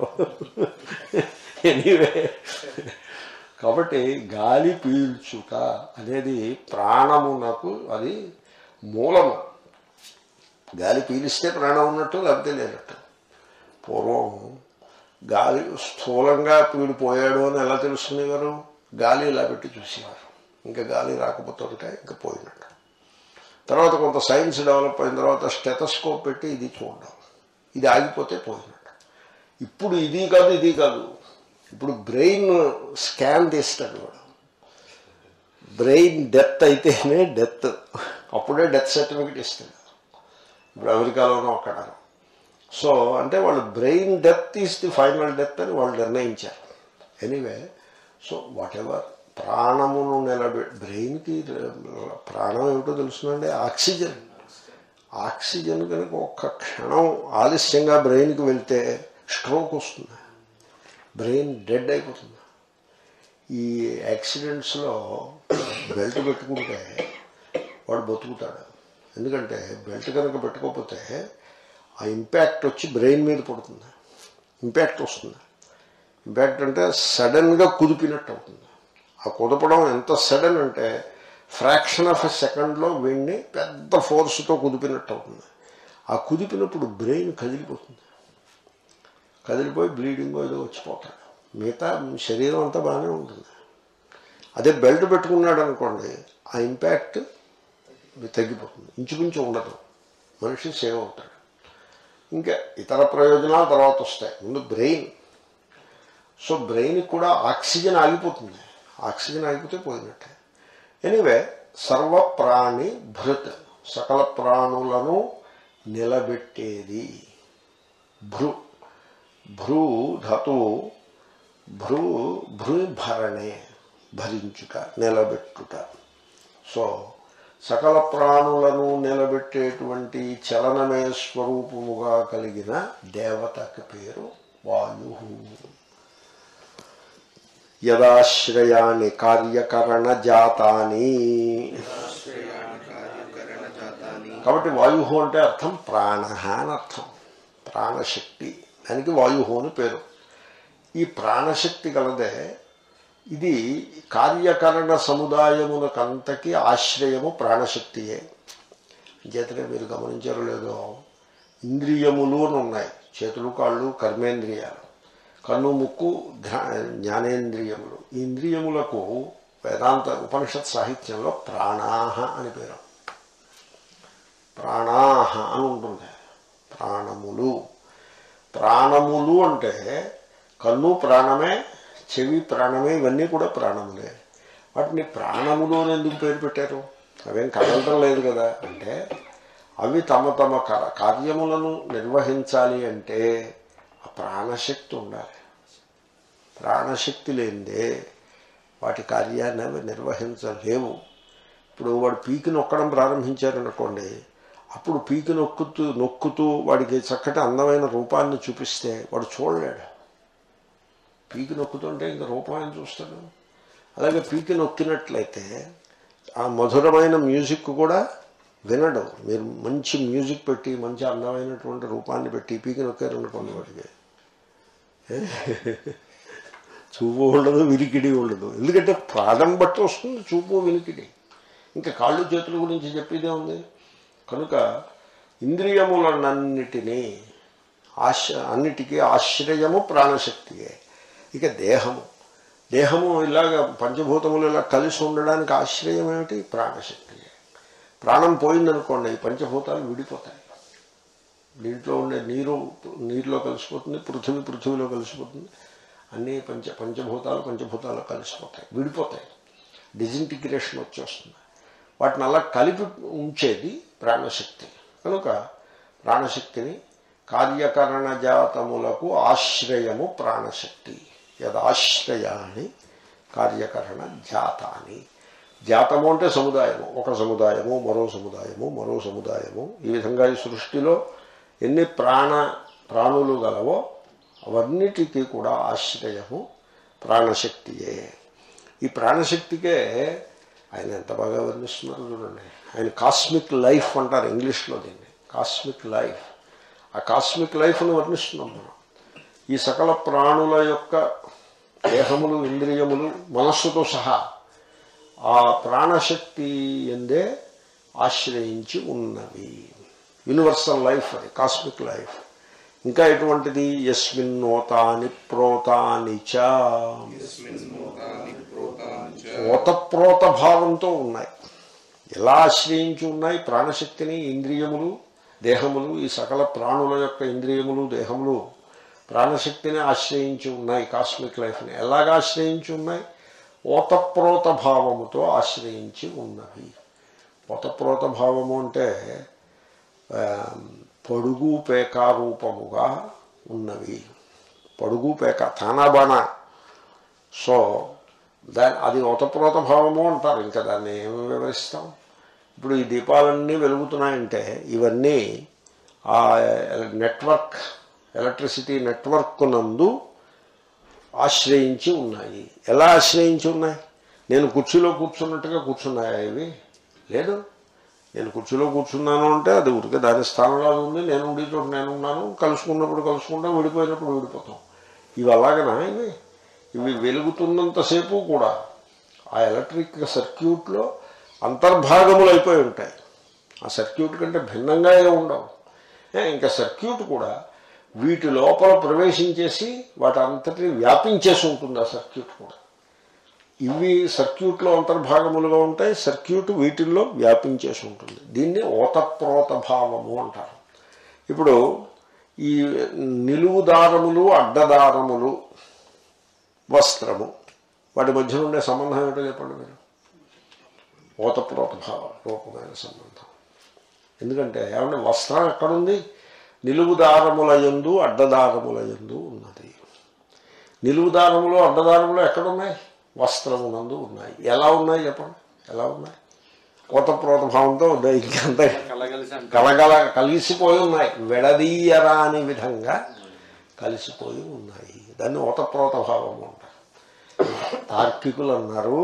ఎనీవే కాబట్టి గాలి పీల్చుట అనేది ప్రాణమునకు అది మూలము గాలి పీలిస్తే ప్రాణం ఉన్నట్టు లేకపోతే లేనట్టు పూర్వం గాలి స్థూలంగా పీడిపోయాడు అని ఎలా తెలుసుకునేవారు గాలి ఇలా పెట్టి చూసేవారు ఇంకా గాలి రాకపోతే ఉంటే ఇంకా పోయినట్టు తర్వాత కొంత సైన్స్ డెవలప్ అయిన తర్వాత స్టెటస్కోప్ పెట్టి ఇది చూడడం ఇది ఆగిపోతే పోయినట్టు ఇప్పుడు ఇది కాదు ఇది కాదు ఇప్పుడు బ్రెయిన్ స్కాన్ తీస్తాడు వాడు బ్రెయిన్ డెత్ అయితేనే డెత్ అప్పుడే డెత్ సర్టిఫికెట్ ఇస్తాడు ఇప్పుడు అమెరికాలోనూ అక్కడ సో అంటే వాళ్ళు brain death is the final death అని వాళ్ళు నిర్ణయించారు ఎనీవే సో వాట్ ఎవర్ ప్రాణమును నిలబె బ్రెయిన్కి ప్రాణం ఏమిటో తెలుసునండి ఆక్సిజన్ ఆక్సిజన్ కనుక ఒక్క క్షణం ఆలస్యంగా బ్రెయిన్కి వెళ్తే స్ట్రోక్ వస్తుంది బ్రెయిన్ డెడ్ అయిపోతుంది ఈ యాక్సిడెంట్స్లో బెల్ట్ పెట్టుకుంటే వాడు బతుకుతాడు ఎందుకంటే బెల్ట్ కనుక పెట్టుకోకపోతే ఆ ఇంపాక్ట్ వచ్చి బ్రెయిన్ మీద పడుతుంది ఇంపాక్ట్ వస్తుంది ఇంపాక్ట్ అంటే సడన్గా కుదిపినట్టు అవుతుంది ఆ కుదపడం ఎంత సడన్ అంటే ఫ్రాక్షన్ ఆఫ్ ఎ సెకండ్లో వీడిని పెద్ద ఫోర్స్తో కుదిపినట్టు అవుతుంది ఆ కుదిపినప్పుడు బ్రెయిన్ కదిలిపోతుంది కదిలిపోయి బ్లీడింగ్ ఏదో వచ్చిపోతాడు మిగతా శరీరం అంతా బాగానే ఉంటుంది అదే బెల్ట్ పెట్టుకున్నాడు అనుకోండి ఆ ఇంపాక్ట్ తగ్గిపోతుంది ఇంచుమించు ఉండదు మనిషి సేవ్ అవుతాడు ఇంకా ఇతర ప్రయోజనాలు తర్వాత వస్తాయి ముందు బ్రెయిన్ సో బ్రెయిన్ కూడా ఆక్సిజన్ ఆగిపోతుంది ఆక్సిజన్ ఆగిపోతే పోయినట్టే ఎనీవే సర్వప్రాణి భృత్ సకల ప్రాణులను నిలబెట్టేది భృ భ్రూ ధాతువు భ్రూ భృ భరణే భరించుట నిలబెట్టుట సో సకల ప్రాణులను నిలబెట్టేటువంటి చలనమే స్వరూపముగా కలిగిన దేవతకి పేరు వాయు యదాశ్రయాన్ని కార్యకరణ జాతాని కాబట్టి వాయు అంటే అర్థం ప్రాణ అని అర్థం ప్రాణశక్తి దానికి వాయు అని పేరు ఈ ప్రాణశక్తి కలదే ఇది కార్యకరణ సముదాయమునకంతకి ఆశ్రయము ప్రాణశక్తియే చేతనే మీరు గమనించారో లేదో ఇంద్రియములు అని ఉన్నాయి చేతులు కాళ్ళు కర్మేంద్రియాలు కన్ను ముక్కు ధ్యా- జ్ఞానేంద్రియములు ఈ ఇంద్రియములకు వేదాంత ఉపనిషత్ సాహిత్యంలో ప్రాణాహ అని పేరు ప్రాణాహ అని ఉంటుంది ప్రాణములు ప్రాణములు అంటే కన్ను ప్రాణమే చెవి ప్రాణమే ఇవన్నీ కూడా ప్రాణములే వాటిని ప్రాణములు అని ఎందుకు పేరు పెట్టారు అవేం కదలటం లేదు కదా అంటే అవి తమ తమ క- కార్యములను నిర్వహించాలి అంటే ఆ ప్రాణశక్తి ఉండాలి ప్రాణశక్తి లేనిదే వాటి కార్యాన్ని అవి నిర్వహించలేవు ఇప్పుడు వాడు పీకి నొక్కడం ప్రారంభించారనుకోండి అప్పుడు పీకి నొక్కుతూ నొక్కుతూ వాడికి చక్కటి అందమైన రూపాన్ని చూపిస్తే వాడు చూడలేడు పీకి నొక్కుతుంటే ఇంక రూపం ఆయన చూస్తాడు అలాగే పీకి నొక్కినట్లయితే ఆ మధురమైన మ్యూజిక్ కూడా వినడు మీరు మంచి మ్యూజిక్ పెట్టి మంచి అందమైనటువంటి రూపాన్ని పెట్టి పీకి నొక్కారనుకోండి వాడికి చూపు ఉండదు వినికిడి ఉండదు ఎందుకంటే ప్రాణం బట్టి వస్తుంది చూపు వినికిడి ఇంకా కాళ్ళు చేతుల గురించి చెప్పేదే ఉంది కనుక ఇంద్రియములనన్నిటినీ ఆశ అన్నిటికీ ఆశ్రయము ప్రాణశక్తియే ఇక దేహము దేహము ఇలాగ పంచభూతములు ఇలా కలిసి ఉండడానికి ఆశ్రయం ఏమిటి ప్రాణశక్తియే ప్రాణం పోయిందనుకోండి ఈ పంచభూతాలు విడిపోతాయి దీంట్లో ఉండే నీరు నీరులో కలిసిపోతుంది పృథివీ పృథివీలో కలిసిపోతుంది అన్ని పంచ పంచభూతాలు పంచభూతాలు కలిసిపోతాయి విడిపోతాయి డిజింటిగ్రేషన్ వచ్చేస్తుంది వాటిని అలా కలిపి ఉంచేది ప్రాణశక్తి కనుక ప్రాణశక్తిని కార్యకరణ జాతములకు ఆశ్రయము ప్రాణశక్తి యదాశ్రయాన్ని కార్యకరణ జాతాని జాతము అంటే సముదాయము ఒక సముదాయము మరో సముదాయము మరో సముదాయము ఈ విధంగా ఈ సృష్టిలో ఎన్ని ప్రాణ ప్రాణులు గలవో అవన్నిటికీ కూడా ఆశ్రయము ప్రాణశక్తియే ఈ ప్రాణశక్తికే ఆయన ఎంత బాగా వర్ణిస్తున్నారు చూడండి ఆయన కాస్మిక్ లైఫ్ అంటారు ఇంగ్లీష్లో దీన్ని కాస్మిక్ లైఫ్ ఆ కాస్మిక్ లైఫ్ను వర్ణిస్తున్నాం మనం ఈ సకల ప్రాణుల యొక్క దేహములు ఇంద్రియములు మనస్సుతో సహా ఆ ప్రాణశక్తి ఎందే ఆశ్రయించి ఉన్నవి యూనివర్సల్ లైఫ్ అది కాస్మిక్ లైఫ్ ఇంకా ఎటువంటిది యస్మిన్నోతాని ప్రోతాని చ ఓతప్రోత భావంతో ఉన్నాయి ఎలా ఆశ్రయించి ఉన్నాయి ప్రాణశక్తిని ఇంద్రియములు దేహములు ఈ సకల ప్రాణుల యొక్క ఇంద్రియములు దేహములు ప్రాణశక్తిని ఆశ్రయించి ఉన్నాయి కాస్మిక్ లైఫ్ని ఎలాగ ఆశ్రయించి ఉన్నాయి ఓతప్రోత భావముతో ఆశ్రయించి ఉన్నవి ఓతప్రోత భావము అంటే ఆ, పొడుగు పేక రూపముగా ఉన్నవి పొడుగు పేక తానాబానా సో దాని అది ఓతప్రోత భావము అంటారు ఇంకా దాన్ని ఏమి వివరిస్తాం ఇప్పుడు ఈ దీపాలన్నీ వెలుగుతున్నాయంటే ఇవన్నీ ఆ నెట్వర్క్ ఎలక్ట్రిసిటీ నెట్వర్క్ నందు ఆశ్రయించి ఉన్నాయి ఎలా ఆశ్రయించి ఉన్నాయి నేను కుర్చీలో కూర్చున్నట్టుగా కూర్చున్నాయా ఇవి లేదు నేను కుర్చీలో కూర్చున్నాను అంటే అది ఉరికే దాని స్థానంలో అది ఉంది నేను ఉండే చోట నేను ఉన్నాను కలుసుకున్నప్పుడు కలుసుకుంటాం విడిపోయినప్పుడు విడిపోతాం ఇవి అలాగనా ఇవి ఇవి వెలుగుతున్నంతసేపు కూడా ఆ ఎలక్ట్రిక్ సర్క్యూట్లో అంతర్భాగములు అయిపోయి ఉంటాయి ఆ సర్క్యూట్ కంటే భిన్నంగా ఏ ఉండవు ఏ, ఇంకా సర్క్యూట్ కూడా వీటి లోపల ప్రవేశించేసి వాటి అంతటిని వ్యాపించేసి ఉంటుంది ఆ సర్క్యూట్ కూడా ఇవి సర్క్యూట్లో అంతర్భాగములుగా ఉంటాయి సర్క్యూట్ వీటిల్లో వ్యాపించేసి ఉంటుంది దీన్ని ఓతప్రోత భావము అంటారు ఇప్పుడు ఈ నిలువు దారములు అడ్డదారములు వస్త్రము వాటి మధ్య ఉండే సంబంధం ఏమిటో చెప్పండి మీరు ఓతప్రోత భావ రూపమైన సంబంధం ఎందుకంటే ఏమంటే వస్త్రం ఎక్కడుంది నిలువు దారముల యందు అడ్డదారముల యందు ఉన్నది నిలువు దారములు అడ్డదారములు ఎక్కడున్నాయి వస్త్రమునందు ఉన్నాయి ఎలా ఉన్నాయి చెప్పండి ఎలా ఉన్నాయి ఓతప్రోత భావంతో ఉన్నాయి ఇంకంత కలగలిసి అంటారు కలగల కలిసిపోయి ఉన్నాయి విడదీయరాని విధంగా కలిసిపోయి ఉన్నాయి దాన్ని ఓతప్రోత భావము అంటారు తార్కికులు అన్నారు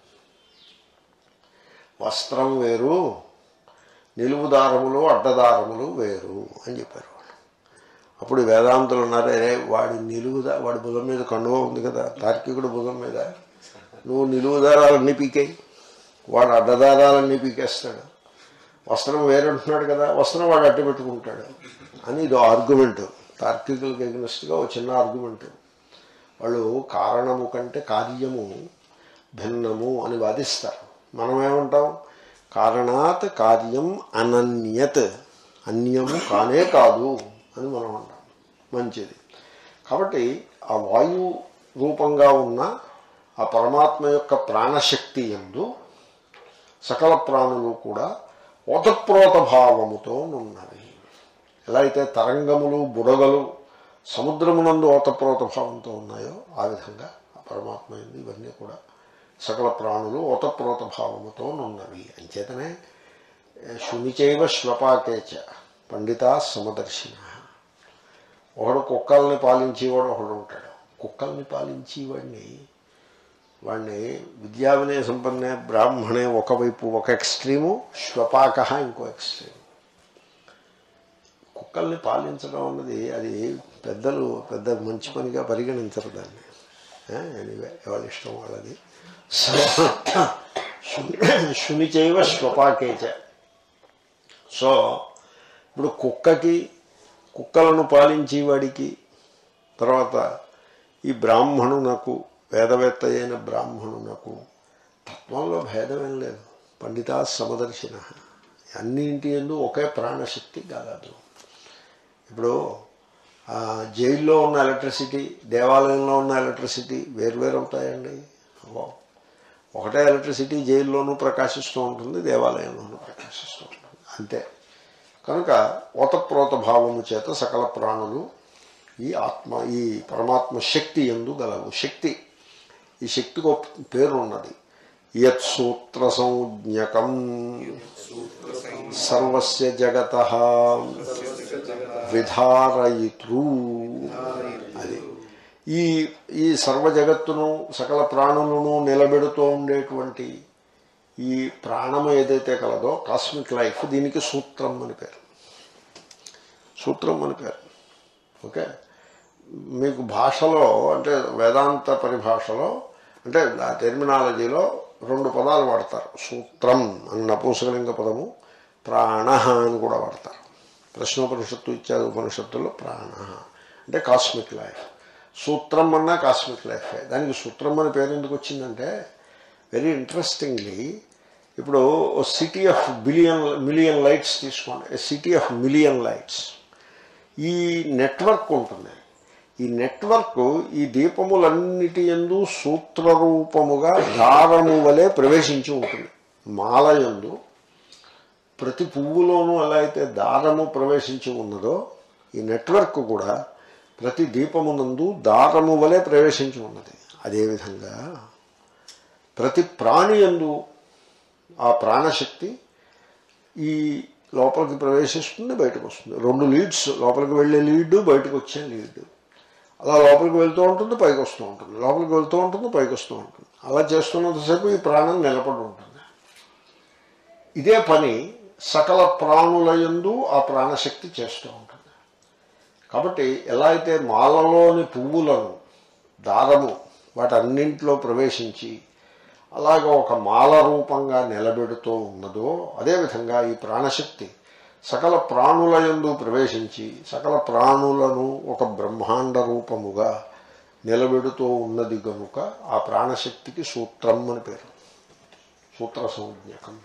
వస్త్రం వేరు నిలువు దారములు అడ్డదారములు వేరు అని చెప్పారు వాళ్ళు అప్పుడు వేదాంతులు ఉన్నారు అరే వాడి నిలువుదా వాడి భుజం మీద కండువ ఉంది కదా తార్కికుడు భుజం మీద నువ్వు నిలువు దారాలన్నీ పీకేయి వాడు అడ్డదారాలన్నీ పీకేస్తాడు వస్త్రం వేరంటున్నాడు కదా వస్త్రం వాడు అడ్డు పెట్టుకుంటాడు అని ఇది ఆర్గ్యుమెంట్ తార్కికులకు ఎగ్నెస్ట్గా ఒక చిన్న ఆర్గ్యుమెంట్ వాళ్ళు కారణము కంటే కార్యము భిన్నము అని వాదిస్తారు మనం ఏమంటాం కారణాత్ కార్యం అనన్యత్ అన్యము కానే కాదు అని మనం అంటాం మంచిది కాబట్టి ఆ వాయు రూపంగా ఉన్న ఆ పరమాత్మ యొక్క ప్రాణశక్తి ఎందు సకల ప్రాణులు కూడా ఓతప్రోత భావముతో ఉన్నవి ఎలా అయితే తరంగములు బుడగలు సముద్రమునందు ఓతప్రోత భావంతో ఉన్నాయో ఆ విధంగా ఆ పరమాత్మ ఎందు ఇవన్నీ కూడా సకల ప్రాణులు ఓతప్రోత భావముతో ఉన్నవి అంచేతనే శునిచైవ శ్వపాకేచ పండితా సమదర్శిన ఒకడు కుక్కల్ని పాలించేవాడు ఒకడు ఉంటాడు కుక్కల్ని పాలించేవాడిని వాడిని విద్యా వినయ సంపన్నే బ్రాహ్మణే ఒకవైపు ఒక ఎక్స్ట్రీము శ్వపాక ఇంకో ఎక్స్ట్రీము కుక్కల్ని పాలించడం అన్నది అది పెద్దలు పెద్ద మంచి పనిగా పరిగణించరు దాన్ని ఎనివే వాళ్ళ ఇష్టం వాళ్ళది సో శుని చేయవ శ్వపాకేచ సో ఇప్పుడు కుక్కకి కుక్కలను పాలించేవాడికి తర్వాత ఈ బ్రాహ్మణునకు వేదవేత్త అయిన బ్రాహ్మణునకు తత్వంలో భేదమేం లేదు పండితా సమదర్శిన అన్నింటి ఎందు ఒకే ప్రాణశక్తి కాదు ఇప్పుడు ఆ, జైల్లో ఉన్న ఎలక్ట్రిసిటీ దేవాలయంలో ఉన్న ఎలక్ట్రిసిటీ వేరువేరు అవుతాయండి ఓ. ఒకటే ఎలక్ట్రిసిటీ జైల్లోనూ ప్రకాశిస్తూ ఉంటుంది దేవాలయంలోనూ ప్రకాశిస్తూ ఉంటుంది అంతే కనుక ఓతప్రోత భావము చేత సకల ప్రాణులు ఈ ఆత్మ ఈ పరమాత్మ శక్తి ఎందు గలవు శక్తి ఈ శక్తికి ఒక పేరు ఉన్నది యత్ సూత్ర సంజ్ఞకం సర్వస్య జగత విధారయితృ అది ఈ ఈ సర్వ జగత్తును సకల ప్రాణులను నిలబెడుతూ ఉండేటువంటి ఈ ప్రాణము ఏదైతే కలదో కాస్మిక్ లైఫ్ దీనికి సూత్రం అని పేరు సూత్రం అని పేరు ఓకే మీకు భాషలో అంటే వేదాంత పరిభాషలో అంటే ఆ టెర్మినాలజీలో రెండు పదాలు వాడతారు సూత్రం అని నపూంసకలింగ పదము ప్రాణ అని కూడా వాడతారు ప్రశ్నోపనిషత్తు ఇత్యాది ఉపనిషత్తుల్లో ప్రాణ అంటే కాస్మిక్ లైఫ్ సూత్రం అన్నా కాస్మిక్ లైఫే దానికి సూత్రం అని పేరు ఎందుకు వచ్చిందంటే వెరీ ఇంట్రెస్టింగ్లీ ఇప్పుడు city of billion million lights తీసుకోండి సిటీ ఆఫ్ మిలియన్ లైట్స్ ఈ నెట్వర్క్ ఉంటుంది ఈ నెట్వర్క్ ఈ దీపములన్నిటి ఎందు సూత్రరూపముగా దారము వలె ప్రవేశించి ఉంటుంది మాల యందు ప్రతి పువ్వులోనూ ఎలా అయితే దారము ప్రవేశించి ఉన్నదో ఈ నెట్వర్క్ కూడా ప్రతి దీపమునందు దారము వలె ప్రవేశించి ఉన్నది అదేవిధంగా ప్రతి ప్రాణి యందు ఆ ప్రాణశక్తి ఈ లోపలికి ప్రవేశిస్తుంది బయటకు వస్తుంది రెండు లీడ్స్ లోపలికి వెళ్ళే లీడ్ బయటకు వచ్చే లీడ్ అలా లోపలికి వెళ్తూ ఉంటుంది పైకి వస్తూ ఉంటుంది లోపలికి వెళ్తూ ఉంటుంది పైకి వస్తూ ఉంటుంది అలా చేస్తున్నంతసేపు ఈ ప్రాణం నిలబడి ఉంటుంది ఇదే పని సకల ప్రాణుల యందు ఆ ప్రాణశక్తి చేస్తూ ఉంటుంది కాబట్టి ఎలా అయితే మాలలోని పువ్వులను దారము వాటన్నింటిలో ప్రవేశించి అలాగ ఒక మాల రూపంగా నిలబెడుతూ ఉన్నదో అదేవిధంగా ఈ ప్రాణశక్తి సకల ప్రాణుల యందు ప్రవేశించి సకల ప్రాణులను ఒక బ్రహ్మాండ రూపముగా నిలబెడుతూ ఉన్నది గనుక ఆ ప్రాణశక్తికి సూత్రం అని పేరు సూత్ర సంజ్ఞకం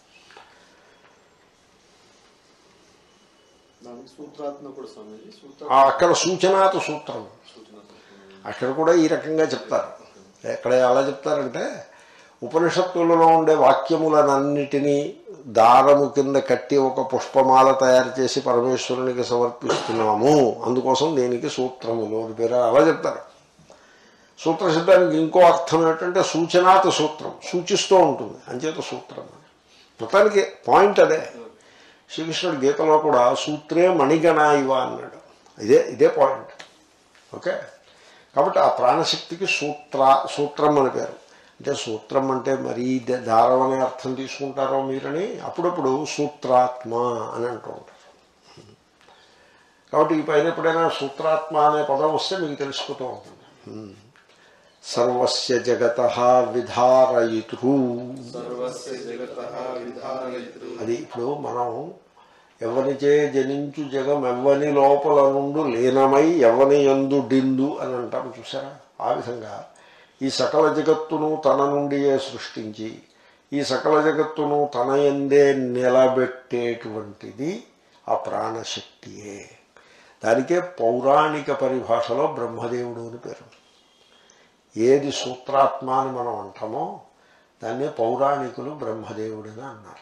దానికి సూత్రాత్మకుడు స్వామిజీ సూత్ర ఆ అక్కడ సూచనాత సూత్రం అక్కడ కూడా ఈ రకంగా చెప్తారు ఎక్కడ ఎలా చెప్తారంటే ఉపనిషత్తులలో ఉండే వాక్యములనన్నిటినీ దారము కింద కట్టి ఒక పుష్పమాల తయారు చేసి పరమేశ్వరునికి సమర్పిస్తున్నాము అందుకోసం దీనికి సూత్రములు అని పేరు అలా చెప్తారు సూత్ర శబ్దానికి ఇంకో అర్థం ఏంటంటే సూచనాత సూత్రం సూచిస్తూ ఉంటుంది అంచేత సూత్రం అని మొత్తానికి పాయింట్ అదే శ్రీకృష్ణుడు గీతలో కూడా సూత్రే మణిగణ ఇవ అన్నాడు ఇదే ఇదే పాయింట్ ఓకే కాబట్టి ఆ ప్రాణశక్తికి సూత్ర సూత్రం అని పేరు అంటే సూత్రం అంటే మరీ ద- దారం అనే అర్థం తీసుకుంటారో మీరని అప్పుడప్పుడు సూత్రాత్మ అని అంటూ ఉంటారు కాబట్టి ఈ పైన ఎప్పుడైనా సూత్రాత్మ అనే పదం వస్తే మీకు తెలిసిపోతూ ఉంటుంది హ్మ్. సర్వస్య జగత విధారయితృ సర్వస్య జగతః విధారయితృ అది ఇప్పుడు మనం ఎవరిచే జనించు జగం ఎవ్వని లోపల నుండి లీనమై ఎవని ఎందు డిందు అని అంటారు చూసారా ఆ విధంగా ఈ సకల జగత్తును తన నుండియే సృష్టించి ఈ సకల జగత్తును తన ఎందే నిలబెట్టేటువంటిది ఆ ప్రాణశక్తియే దానికే పౌరాణిక పరిభాషలో బ్రహ్మదేవుడు అని పేరు ఏది సూత్రాత్మ అని మనం అంటామో దాన్నే పౌరాణికులు బ్రహ్మదేవుడిగా అన్నారు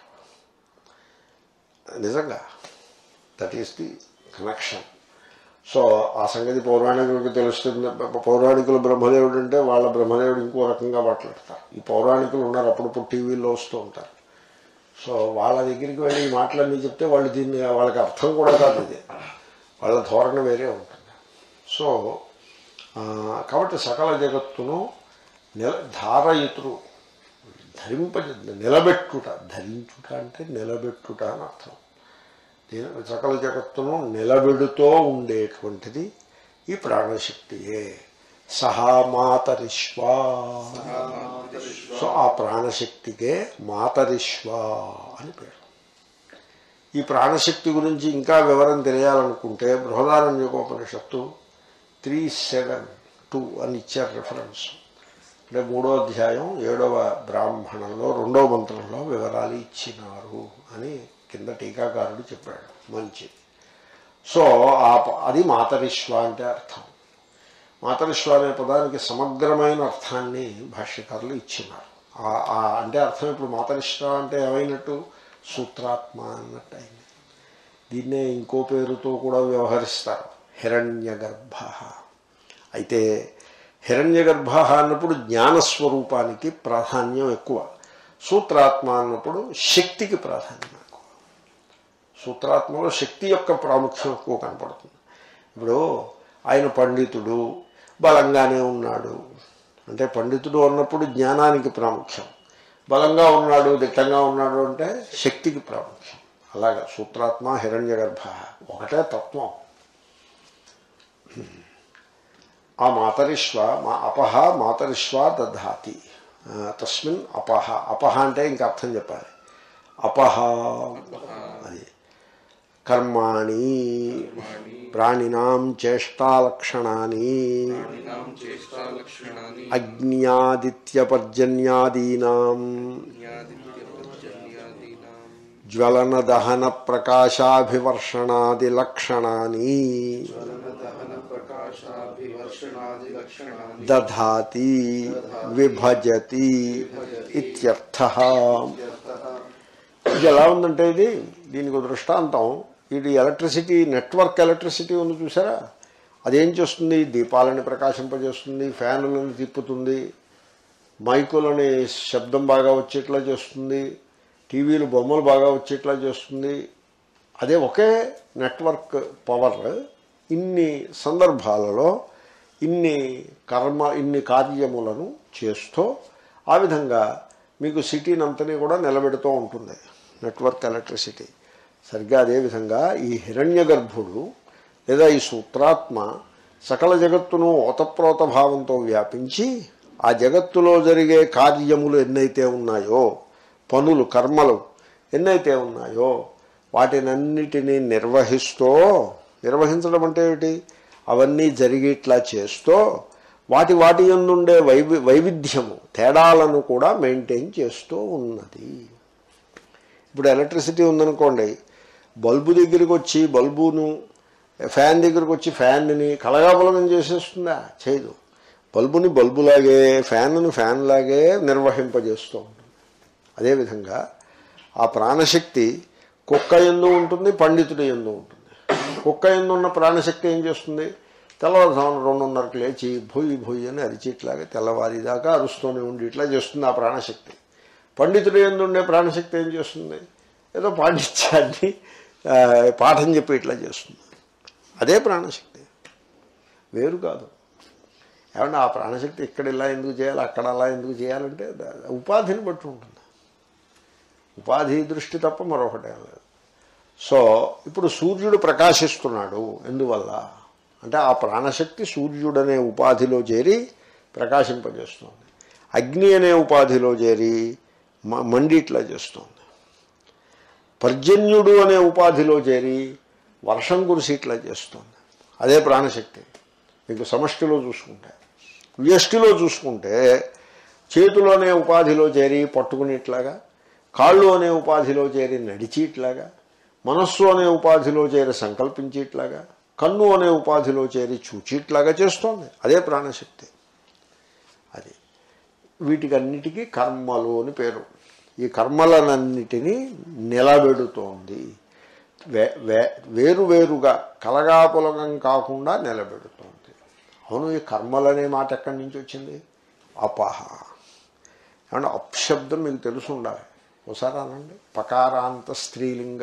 నిజంగా that is the connection so ఆ సంగతి పౌరాణికులకు తెలుస్తుంది పౌరాణికులు బ్రహ్మదేవుడు అంటే వాళ్ళ బ్రహ్మదేవుడు ఇంకో రకంగా మాట్లాడతారు ఈ పౌరాణికులు ఉన్నారు అప్పుడప్పుడు టీవీలో వస్తూ ఉంటారు సో వాళ్ళ దగ్గరికి వెళ్ళి ఈ మాటలన్నీ చెప్తే వాళ్ళు దీన్ని వాళ్ళకి అర్థం కూడా కాదు ఇది వాళ్ళ ధోరణి వేరే ఉంటుంది సో ఆ, కాబట్టి సకల జగత్తును నిల ధారయితురు ధరింప నిలబెట్టుట ధరించుట అంటే నిలబెట్టుట అని అర్థం దీని సకల జగత్తును నిలబెడుతూ ఉండేటువంటిది ఈ ప్రాణశక్తియే సహా మాతరిష్వా సో ఆ ప్రాణశక్తికే మాతరిష్వ అని పేరు ఈ ప్రాణశక్తి గురించి ఇంకా వివరం తెలియాలనుకుంటే బృహదారణ్యకోపనిషత్తు త్రీ సెవెన్ టూ అని ఇచ్చారు రెఫరెన్స్ అంటే మూడో అధ్యాయం ఏడవ బ్రాహ్మణంలో రెండవ మంత్రంలో వివరాలు ఇచ్చినారు అని కింద టీకాకారుడు చెప్పాడు మంచిది సో ఆ ప- అది మాతరిష్వ అంటే అర్థం మాతరిష్వ అనే పదానికి సమగ్రమైన అర్థాన్ని భాష్యకారులు ఇచ్చినారు ఆ- ఆ అంటే అర్థం ఇప్పుడు మాతరిష్వ అంటే ఏమైనట్టు సూత్రాత్మ అన్నట్టు అయింది దీన్నే ఇంకో పేరుతో కూడా వ్యవహరిస్తారు హిరణ్య గర్భ అయితే హిరణ్య గర్భ అన్నప్పుడు జ్ఞానస్వరూపానికి ప్రాధాన్యం ఎక్కువ సూత్రాత్మ అన్నప్పుడు శక్తికి ప్రాధాన్యం ఎక్కువ సూత్రాత్మలో శక్తి యొక్క ప్రాముఖ్యం ఎక్కువ కనపడుతుంది ఇప్పుడు ఆయన పండితుడు బలంగానే ఉన్నాడు అంటే పండితుడు అన్నప్పుడు జ్ఞానానికి ప్రాముఖ్యం బలంగా ఉన్నాడు దిట్టంగా ఉన్నాడు అంటే శక్తికి ప్రాముఖ్యం అలాగా సూత్రాత్మ హిరణ్య గర్భ ఒకటే తత్వం ఆ మాతరిష్వ మా అపహ మాతరిష్వ దధాతి ఆ, తస్మిన్ అపహ అపహ అంటే ఇంకా అర్థం చెప్పాలి అపహ అది కర్మాణి ప్రాణినాం చేష్టాలక్షణాన్ని ప్రాణినాం చేష్టాలక్షణాని అగ్న్యాదిత్యపర్జన్యాదీనాం జ్ఞాదిత్యపర్జన్యాదీనాం జ్వలన దహన ప్రకాశాభివర్షణాది లక్షణాన్ని దహన ప్రకాశాభివర్షణాది లక్షణాని దధాతి విభజతి ఇత్యర్థ ఇది ఎలా ఉందంటే ఇది దీనికి ఒక దృష్టాంతం ఇది ఎలక్ట్రిసిటీ నెట్వర్క్ ఎలక్ట్రిసిటీ ఉంది చూసారా అదేం చేస్తుంది దీపాలని ప్రకాశింపజేస్తుంది ఫ్యానులను తిప్పుతుంది మైకులని శబ్దం బాగా వచ్చేట్లా చేస్తుంది టీవీలు బొమ్మలు బాగా వచ్చేట్లా చేస్తుంది అదే ఒకే నెట్వర్క్ పవర్ ఇన్ని సందర్భాలలో ఇన్ని కర్మ ఇన్ని కార్యములను చేస్తూ ఆ విధంగా మీకు సిటీని అంతని కూడా నిలబెడుతూ ఉంటుంది నెట్వర్క్ ఎలక్ట్రిసిటీ సరిగ్గా అదేవిధంగా ఈ హిరణ్య గర్భుడు లేదా ఈ సూత్రాత్మ సకల జగత్తును ఓతప్రోత భావంతో వ్యాపించి ఆ జగత్తులో జరిగే కార్యములు ఎన్నైతే ఉన్నాయో పనులు కర్మలు ఎన్నైతే ఉన్నాయో వాటినన్నిటినీ నిర్వహిస్తూ నిర్వహించడం అంటే ఏమిటి అవన్నీ జరిగేట్లా చేస్తూ వాటి వాటి ఎందుండే వైవి వైవిధ్యము తేడాలను కూడా మెయింటైన్ చేస్తూ ఉన్నది ఇప్పుడు ఎలక్ట్రిసిటీ ఉందనుకోండి బల్బు దగ్గరికి వచ్చి బల్బును ఫ్యాన్ దగ్గరికి వచ్చి ఫ్యాన్ని కలగాపులగం చేసేస్తుందా చేయదు బల్బుని బల్బులాగే ఫ్యాన్ను ఫ్యాన్ లాగే నిర్వహింపజేస్తూ ఉంటుంది అదేవిధంగా ఆ ప్రాణశక్తి కుక్క ఎందు ఉంటుంది పండితుడి ఎందు ఉంటుంది కుక్క ఎందు ఉన్న ప్రాణశక్తి ఏం చేస్తుంది తెల్లవారుజామున రెండున్నరకు లేచి భొయ్యి భొయ్యి అని అరిచి ఇట్లాగా తెల్లవారి దాకా అరుస్తూనే ఉండి ఇట్లా చేస్తుంది ఆ ప్రాణశక్తి పండితుడు ఎందు ఉండే ప్రాణశక్తి ఏం చేస్తుంది ఏదో పాండిత్యాన్ని ఆ, పాఠం చెప్పి ఇట్లా చేస్తుంది అదే ప్రాణశక్తి వేరు కాదు ఏమన్నా ఆ ప్రాణశక్తి ఇక్కడ ఇలా ఎందుకు చేయాలి అక్కడ అలా ఎందుకు చేయాలంటే దా- ఉపాధిని బట్టి ఉంటుంది ఉపాధి దృష్టి తప్ప మరొకటే లేదు సో ఇప్పుడు సూర్యుడు ప్రకాశిస్తున్నాడు ఎందువల్ల అంటే ఆ ప్రాణశక్తి సూర్యుడనే ఉపాధిలో చేరి ప్రకాశింపజేస్తుంది అగ్ని అనే ఉపాధిలో చేరి మ- మండి ఇట్లా చేస్తుంది పర్జన్యుడు అనే ఉపాధిలో చేరి వర్షం కురిసి ఇట్లా చేస్తుంది అదే ప్రాణశక్తి మీకు సమష్టిలో చూసుకుంటే వ్యష్టిలో చూసుకుంటే చేతులు అనే ఉపాధిలో చేరి పట్టుకుని ఇట్లాగా కాళ్ళు అనే ఉపాధిలో చేరి నడిచి ఇట్లాగా మనస్సు అనే ఉపాధిలో చేరి సంకల్పించి ఇట్లాగా కన్ను అనే ఉపాధిలో చేరి చూచి ఇట్లాగా చేస్తోంది అదే ప్రాణశక్తి అది వీటికన్నిటికీ కర్మలు అని పేరు ఈ కర్మలనన్నిటినీ నిలబెడుతోంది వే వే వేరువేరుగా కలగాపులగం కాకుండా నిలబెడుతోంది అవును ఈ కర్మలనే మాట ఎక్కడి నుంచి వచ్చింది అపహ ఏమన్నా అప్శబ్దం మీకు తెలుసు ఉండాలి ఒకసారి అనండి పకారాంత స్త్రీలింగ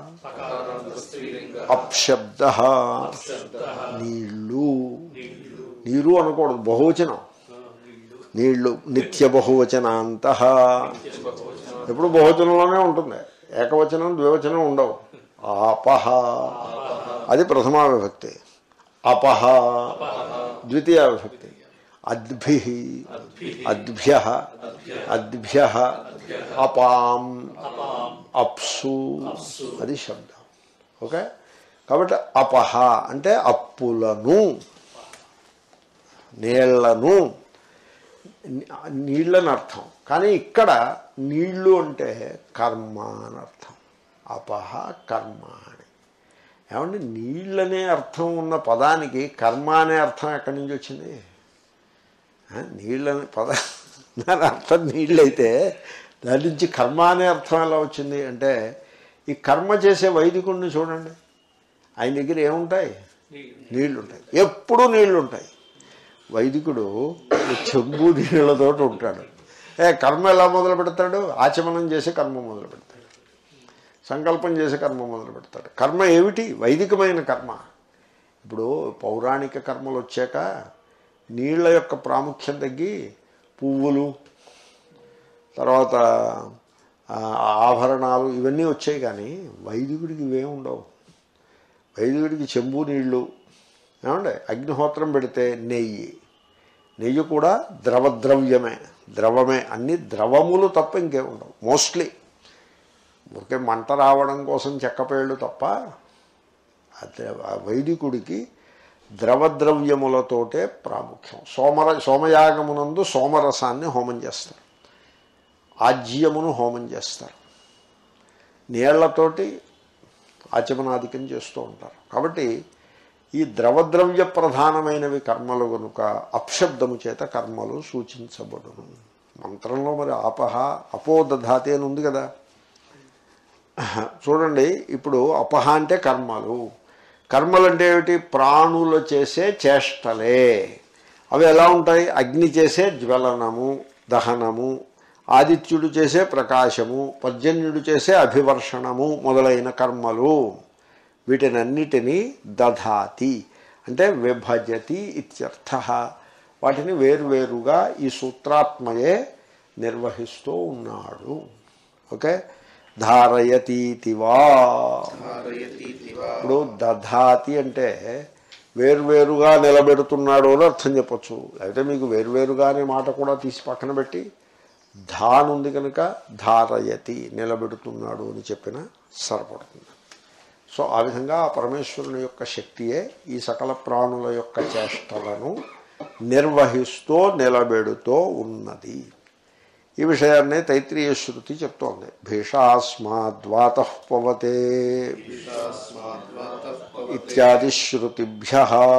అప్శబ్ద నీళ్ళు నీరు అనకూడదు బహువచనం నీళ్లు నిత్య బహువచనాంత ఎప్పుడు బహువచనంలోనే ఉంటుంది ఏకవచనం ద్వివచనం ఉండవు ఆపహ అది ప్రథమా విభక్తి అపహ ద్వితీయ విభక్తి అద్భి అద్భ్య అద్భ్య అపాం అప్సు అది శబ్దం ఓకే కాబట్టి అపహ అంటే అప్పులను నీళ్లను నీళ్ళని అర్థం కానీ ఇక్కడ నీళ్లు అంటే కర్మ అని అర్థం అపహ కర్మ అని ఏమంటే నీళ్ళనే అర్థం ఉన్న పదానికి కర్మ అనే అర్థం ఎక్కడి నుంచి వచ్చింది ఆ, నీళ్ళని పద దాని అర్థం నీళ్ళైతే దాని నుంచి కర్మ అనే అర్థం ఎలా వచ్చింది అంటే ఈ కర్మ చేసే వైదికుడిని చూడండి ఆయన దగ్గర ఏముంటాయి నీళ్లు ఉంటాయి ఎప్పుడూ నీళ్లు ఉంటాయి వైదికుడు ఈ చెంబు నీళ్ళతో ఉంటాడు ఏ కర్మ ఎలా మొదలు పెడతాడు ఆచమనం చేసే కర్మ మొదలు పెడతాడు సంకల్పం చేసే కర్మ మొదలు పెడతాడు కర్మ ఏమిటి వైదికమైన కర్మ ఇప్పుడు పౌరాణిక కర్మలు వచ్చాక నీళ్ళ యొక్క ప్రాముఖ్యం తగ్గి పువ్వులు తర్వాత ఆ, ఆభరణాలు ఇవన్నీ వచ్చాయి కానీ వైదికుడికి ఇవేం ఉండవు వైదికుడికి చెంబు నీళ్లు ఏమండి అగ్నిహోత్రం పెడితే నెయ్యి నెయ్యి కూడా ద్రవద్రవ్యమే ద్రవమే అన్ని ద్రవములు తప్ప ఇంకేం ఉండవు మోస్ట్లీ ఊరికే మంట రావడం కోసం చెక్కపేళ్ళు తప్ప ఆ ద్రవ- ఆ వైదికుడికి ద్రవద్రవ్యములతోటే ప్రాముఖ్యం సోమర సోమయాగమునందు సోమరసాన్ని హోమం చేస్తారు ఆజ్యమును హోమం చేస్తారు నీళ్లతోటి ఆచమనాధికం చేస్తూ ఉంటారు కాబట్టి ఈ ద్రవద్రవ్య ప్రధానమైనవి కర్మలు కనుక అప్శబ్దము చేత కర్మలు సూచించబడును మంత్రంలో మరి ఆపహ అపోదధాతి అని ఉంది కదా చూడండి ఇప్పుడు అపహ అంటే కర్మలు కర్మలు అంటే ఏమిటి ప్రాణులు చేసే చేష్టలే అవి ఎలా ఉంటాయి అగ్ని చేసే జ్వలనము దహనము ఆదిత్యుడు చేసే ప్రకాశము పర్జన్యుడు చేసే అభివర్షణము మొదలైన కర్మలు వీటినన్నిటినీ దధాతి అంటే విభజతి ఇత్యర్థ వాటిని వేరువేరుగా ఈ సూత్రాత్మయే నిర్వహిస్తూ ఉన్నాడు ఓకే ధారయతీతివా ధారయతీతి వా ఇప్పుడు దధాతి అంటే వేర్వేరుగా నిలబెడుతున్నాడు అని అర్థం చెప్పొచ్చు అయితే మీకు వేర్వేరుగా అనే మాట కూడా తీసి పక్కన పెట్టి ధాన్ ఉంది కనుక ధారయతి నిలబెడుతున్నాడు అని చెప్పిన సరిపడుతుంది సో ఆ విధంగా ఆ పరమేశ్వరుని యొక్క శక్తియే ఈ సకల ప్రాణుల యొక్క చేష్టలను నిర్వహిస్తూ నిలబెడుతూ ఉన్నది ఈ విషయాన్నే తైత్రీయ శృతి చెప్తోంది భీషాస్మాద్వాత పవతే ఇత్యాది శృతిభ్య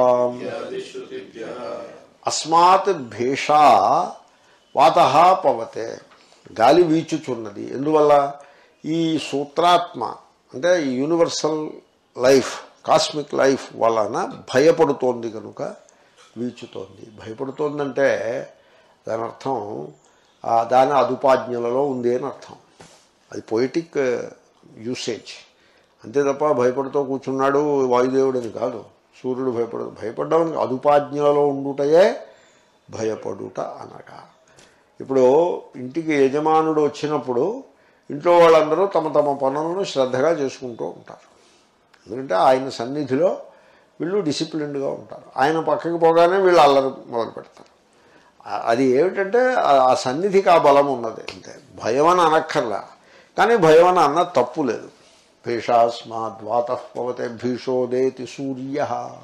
అస్మాత్ భీషా వాత పవతే గాలి వీచుచున్నది ఎందువల్ల ఈ సూత్రాత్మ అంటే ఈ యూనివర్సల్ లైఫ్ కాస్మిక్ లైఫ్ వలన భయపడుతోంది కనుక వీచుతోంది భయపడుతోందంటే దాని అర్థం ఆ దాని అదుపాజ్ఞలలో ఉంది అని అర్థం అది పొయిటిక్ యూసేజ్ అంతే తప్ప భయపడుతూ కూర్చున్నాడు వాయుదేవుడని కాదు సూర్యుడు భయపడు భయపడ్డం అదుపాజ్ఞలలో ఉండుటయే భయపడుట అనగా ఇప్పుడు ఇంటికి యజమానుడు వచ్చినప్పుడు ఇంట్లో వాళ్ళందరూ తమ తమ పనులను శ్రద్ధగా చేసుకుంటూ ఉంటారు ఎందుకంటే ఆయన సన్నిధిలో వీళ్ళు డిసిప్లిన్డ్గా ఉంటారు ఆయన పక్కకి పోగానే వీళ్ళు అల్లరి మొదలు పెడతారు ఆ- అది ఏమిటంటే ఆ- ఆ సన్నిధికి ఆ బలం ఉన్నది అంతే భయం అని అనక్కర్లా కానీ భయం అని అన్న తప్పు లేదు భీషాస్మాద్వాత పవతే భీషోదేతి సూర్య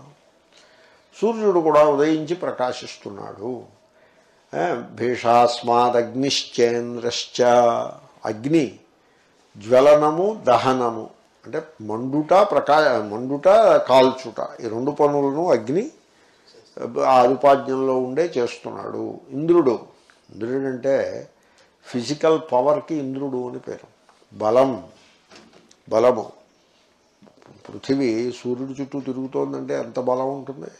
సూర్యుడు కూడా ఉదయించి ప్రకాశిస్తున్నాడు ఏ, భీషాస్మాదగ్నిశ్చేంద్రశ్చ అగ్ని జ్వలనము దహనము అంటే మండుట ప్రకా మండుట కాల్చుట ఈ రెండు పనులను అగ్ని ఆ అదుపాజ్ఞంలో ఉండే చేస్తున్నాడు ఇంద్రుడు ఇంద్రుడు అంటే ఫిజికల్ పవర్కి ఇంద్రుడు అని పేరు బలం బలము పృథివీ సూర్యుడి చుట్టూ తిరుగుతోందంటే ఎంత బలం ఉంటుంది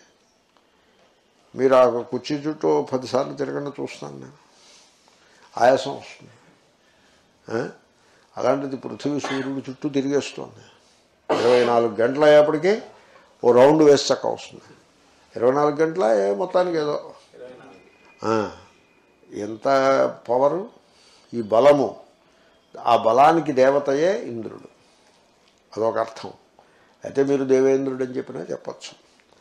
మీరు ఆ కుర్చీ చుట్టూ పదిసార్లు తిరగండి చూస్తాను నేను ఆయాసం వస్తుంది ఆ? అలాంటిది పృథివీ సూర్యుడి చుట్టూ తిరిగేస్తుంది ఇరవై నాలుగు గంటలు అయ్యేప్పటికీ ఓ రౌండ్ వేసాక వస్తుంది ఇరవై నాలుగు గంటల ఏ మొత్తానికి ఏదో ఆ, ఎంత పవరు ఈ బలము ఆ బలానికి దేవతయే ఇంద్రుడు అదొక అర్థం అయితే మీరు దేవేంద్రుడు అని చెప్పినా చెప్పచ్చు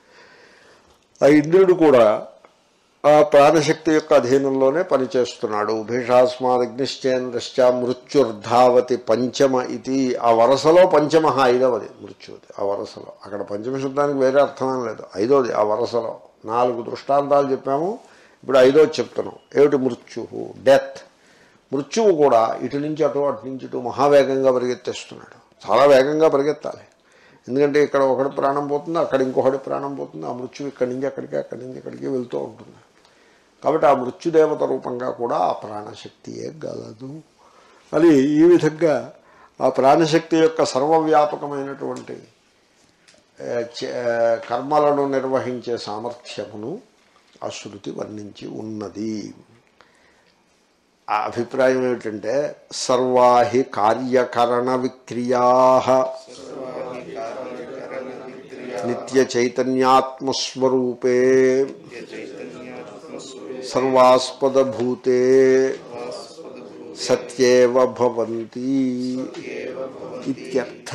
ఆ ఇంద్రుడు కూడా ఆ ప్రాణశక్తి యొక్క అధీనంలోనే పనిచేస్తున్నాడు భీషాస్మాదగ్నిశ్చేంద్రశ్చ మృత్యుర్ధావతి పంచమ ఇది ఆ వరసలో పంచమ ఐదవది మృత్యుది ఆ వరసలో అక్కడ పంచమ శబ్దానికి వేరే అర్థం లేదు ఐదోది ఆ వరసలో నాలుగు దృష్టాంతాలు చెప్పాము ఇప్పుడు ఐదోది చెప్తున్నాం ఏమిటి మృత్యు డెత్ మృత్యువు కూడా ఇటు నుంచి అటు అటు నుంచి ఇటు మహావేగంగా పరిగెత్తేస్తున్నాడు చాలా వేగంగా పరిగెత్తాలి ఎందుకంటే ఇక్కడ ఒకటి ప్రాణం పోతుంది అక్కడ ఇంకొకటి ప్రాణం పోతుంది ఆ మృత్యు ఇక్కడి నుంచి అక్కడికి అక్కడి నుంచి ఇక్కడికి వెళ్తూ ఉంటుంది కాబట్టి ఆ మృత్యుదేవత రూపంగా కూడా ఆ ప్రాణశక్తియే గలదు అది ఈ విధంగా ఆ ప్రాణశక్తి యొక్క సర్వవ్యాపకమైనటువంటి ఏ, చే- కర్మలను నిర్వహించే సామర్థ్యమును ఆ శృతి వర్ణించి ఉన్నది ఆ అభిప్రాయం ఏమిటంటే సర్వాహి కార్యకరణ విక్రియా నిత్య చైతన్యాత్మస్వరూపే సర్వాస్పద భూతే సత్యేవ భవంతి ఇత్యర్థ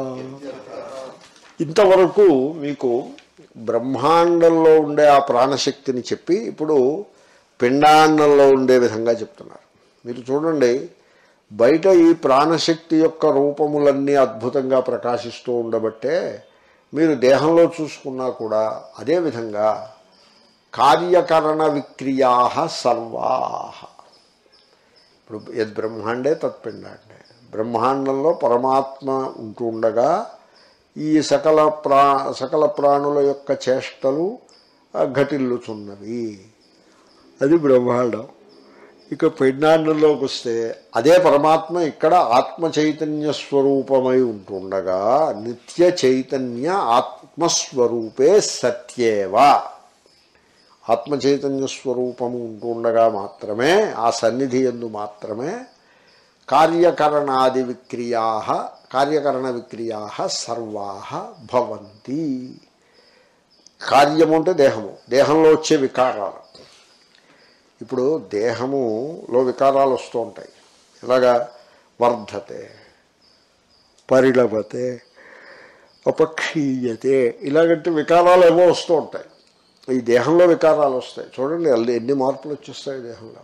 ఇంతవరకు మీకు బ్రహ్మాండంలో ఉండే ఆ ప్రాణశక్తిని చెప్పి ఇప్పుడు పిండాండంలో ఉండే విధంగా చెప్తున్నారు మీరు చూడండి బయట ఈ ప్రాణశక్తి యొక్క రూపములన్నీ అద్భుతంగా ప్రకాశిస్తూ ఉండబట్టే మీరు దేహంలో చూసుకున్నా కూడా అదేవిధంగా కార్యకరణ విక్రియా సర్వా ఇప్పుడు యద్ బ్రహ్మాండే తత్పిండాండే బ్రహ్మాండంలో పరమాత్మ ఉంటూ ఉండగా ఈ సకల ప్రా సకల ప్రాణుల యొక్క చేష్టలు ఆ, ఘటిల్లుచున్నవి అది బ్రహ్మాండం ఇక పిండాండంలోకి వస్తే అదే పరమాత్మ ఇక్కడ ఆత్మ చైతన్య స్వరూపమై ఉంటుండగా నిత్య చైతన్య ఆత్మస్వరూపే సత్యేవ ఆత్మ చైతన్య స్వరూపము ఉంటుండగా మాత్రమే ఆ సన్నిధి ఎందు మాత్రమే కార్యకరణాది విక్రియా కార్యకరణ విక్రియా సర్వా భవంతి కార్యము అంటే దేహము దేహంలో వచ్చే వికారాలు ఇప్పుడు దేహములో వికారాలు వస్తూ ఉంటాయి ఎలాగా వర్ధతే పరిణమతే అపక్షీయతే ఇలాగంటే వికారాలు ఏవో వస్తూ ఉంటాయి ఈ దేహంలో వికారాలు వస్తాయి చూడండి అల్లి ఎన్ని మార్పులు వచ్చేస్తాయి దేహంలో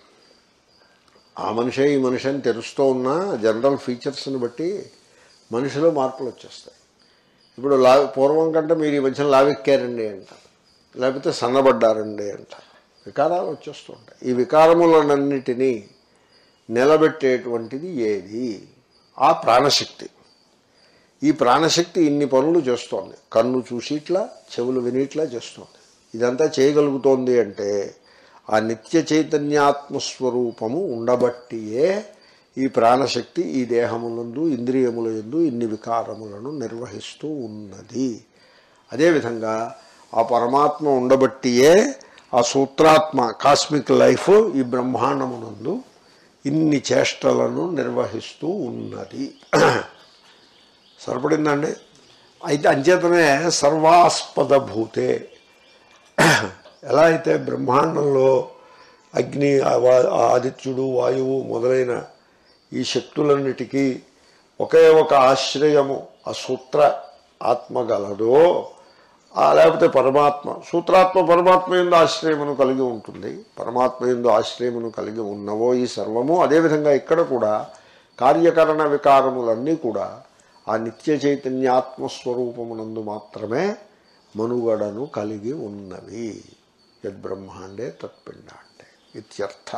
ఆ మనిషే ఈ మనిషి అని తెలుస్తూ ఉన్న జనరల్ ఫీచర్స్ని బట్టి మనిషిలో మార్పులు వచ్చేస్తాయి ఇప్పుడు లా పూర్వం కంటే మీరు ఈ మధ్యన లావెక్కారండి అంటారు లేకపోతే సన్నబడ్డారండి అంటారు వికారాలు వచ్చేస్తూ ఉంటాయి ఈ వికారములనన్నిటినీ నిలబెట్టేటువంటిది ఏది ఆ ప్రాణశక్తి ఈ ప్రాణశక్తి ఇన్ని పనులు చేస్తోంది కన్ను చూసి ఇట్లా చెవులు వినిట్లా చేస్తోంది ఇదంతా చేయగలుగుతోంది అంటే ఆ నిత్య చైతన్యాత్మస్వరూపము ఉండబట్టియే ఈ ప్రాణశక్తి ఈ దేహములందు ఇంద్రియముల యందు ఇన్ని వికారములను నిర్వహిస్తూ ఉన్నది అదేవిధంగా ఆ పరమాత్మ ఉండబట్టియే ఆ సూత్రాత్మ కాస్మిక్ లైఫ్ ఈ బ్రహ్మాండమునందు ఇన్ని చేష్టలను నిర్వహిస్తూ ఉన్నది సరిపడిందండి అయితే అంచేతనే సర్వాస్పద భూతే ఎలా అయితే బ్రహ్మాండంలో అగ్ని ఆ- ఆ ఆదిత్యుడు వాయువు మొదలైన ఈ శక్తులన్నిటికీ ఒకే ఒక ఆశ్రయము ఆ సూత్ర ఆత్మ గలదో ఆ లేకపోతే పరమాత్మ సూత్రాత్మ పరమాత్మ ఎందు ఆశ్రయమును కలిగి ఉంటుంది పరమాత్మ ఎందు ఆశ్రయమును కలిగి ఉన్నవో ఈ సర్వము అదేవిధంగా ఇక్కడ కూడా కార్యకరణ వికారములన్నీ కూడా ఆ నిత్య చైతన్యాత్మస్వరూపమునందు మాత్రమే మనుగడను కలిగి ఉన్నవి యద్బ్రహ్మాండే తత్పిండాండే ఇత్యర్థ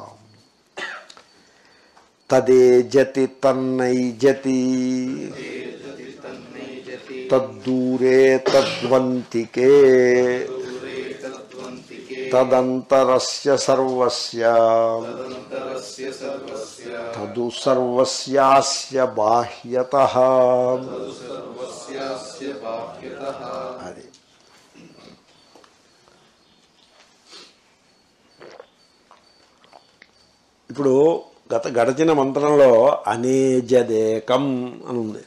తదే జతి తన్నై జతి తద్దూరే తద్వంతికే తదంతరస్య సర్వస్య తదంతరస్య సర్వస్య తదు సర్వస్యాస్య బాహ్యత సర్వస్యాస్య బాహ్యతః అది ఇప్పుడు గత గడచిన మంత్రంలో అనేజదేకం అని ఉంది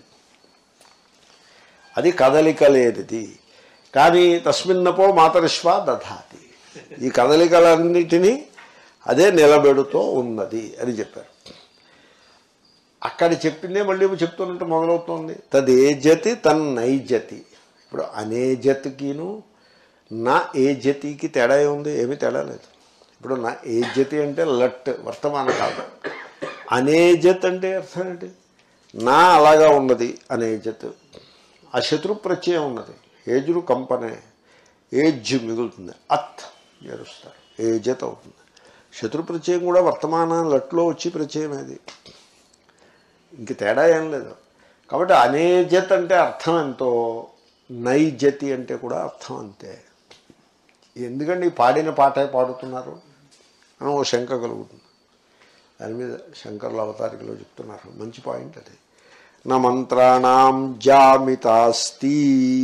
అది కదలిక లేనిది కానీ తస్మిన్నపో మాతరిష్వ దధాతి ఈ కదలికలన్నిటినీ అదే నిలబెడుతూ ఉన్నది అని చెప్పారు అక్కడ చెప్పిందే మళ్ళీ చెప్తున్నట్టు మొదలవుతోంది తదేజతి తన్నైజతి ఇప్పుడు అనేజతికిను నా ఏ జతికి తేడా ఉంది ఏమీ తేడా లేదు ఇప్పుడు నా ఏ జతి అంటే లట్ వర్తమాన కాలం అనేజత్ అంటే అర్థం ఏంటి నా అలాగా ఉన్నది అనేజత్ ఆ శత్రు ప్రత్యయం ఉన్నది ఏజురు కంపనే ఏజ్ మిగులుతుంది అత్ ఏరుస్తారు ఏజత్ అవుతుంది శత్రు ప్రత్యయం కూడా వర్తమాన లట్లో వచ్చి ప్రత్యయం అది ఇంక తేడా ఏం లేదు కాబట్టి అనేజత్ అంటే అర్థం ఎంతో నైజతి అంటే కూడా అర్థం అంతే ఎందుకండి ఈ పాడిన పాటే పాడుతున్నారు అని ఓ శంక కలుగుతుంది దాని మీద శంకర్ల అవతారికలో చెప్తున్నారు మంచి పాయింట్ అది నా మంత్రాణం జామితాస్తి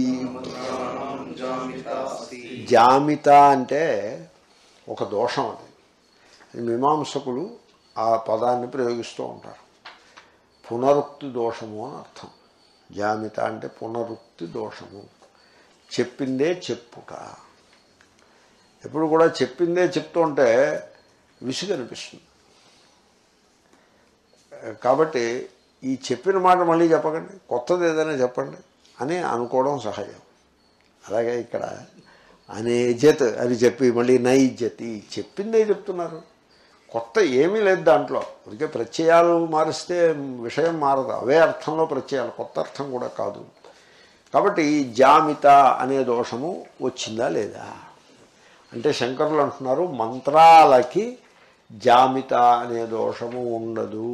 జామితాస్తి జామిత అంటే ఒక దోషం అది అది మీమాంసకులు ఆ పదాన్ని ప్రయోగిస్తూ ఉంటారు పునరుక్తి దోషము అని అర్థం జామిత అంటే పునరుక్తి దోషము చెప్పిందే చెప్పుట ఎప్పుడు కూడా చెప్పిందే చెప్తుంటే విసుగు అనిపిస్తుంది కాబట్టి ఈ చెప్పిన మాట మళ్ళీ చెప్పకండి కొత్తది ఏదైనా చెప్పండి అని అనుకోవడం సహజం అలాగే ఇక్కడ అనేజత్ అని చెప్పి మళ్ళీ నైజతి చెప్పిందే చెప్తున్నారు కొత్త ఏమీ లేదు దాంట్లో అందుకే ప్రత్యయాలు మారిస్తే విషయం మారదు అవే అర్థంలో ప్రత్యయాలు కొత్త అర్థం కూడా కాదు కాబట్టి ఈ జామిత అనే దోషము వచ్చిందా లేదా అంటే శంకరులు అంటున్నారు మంత్రాలకి జామిత అనే దోషము ఉండదు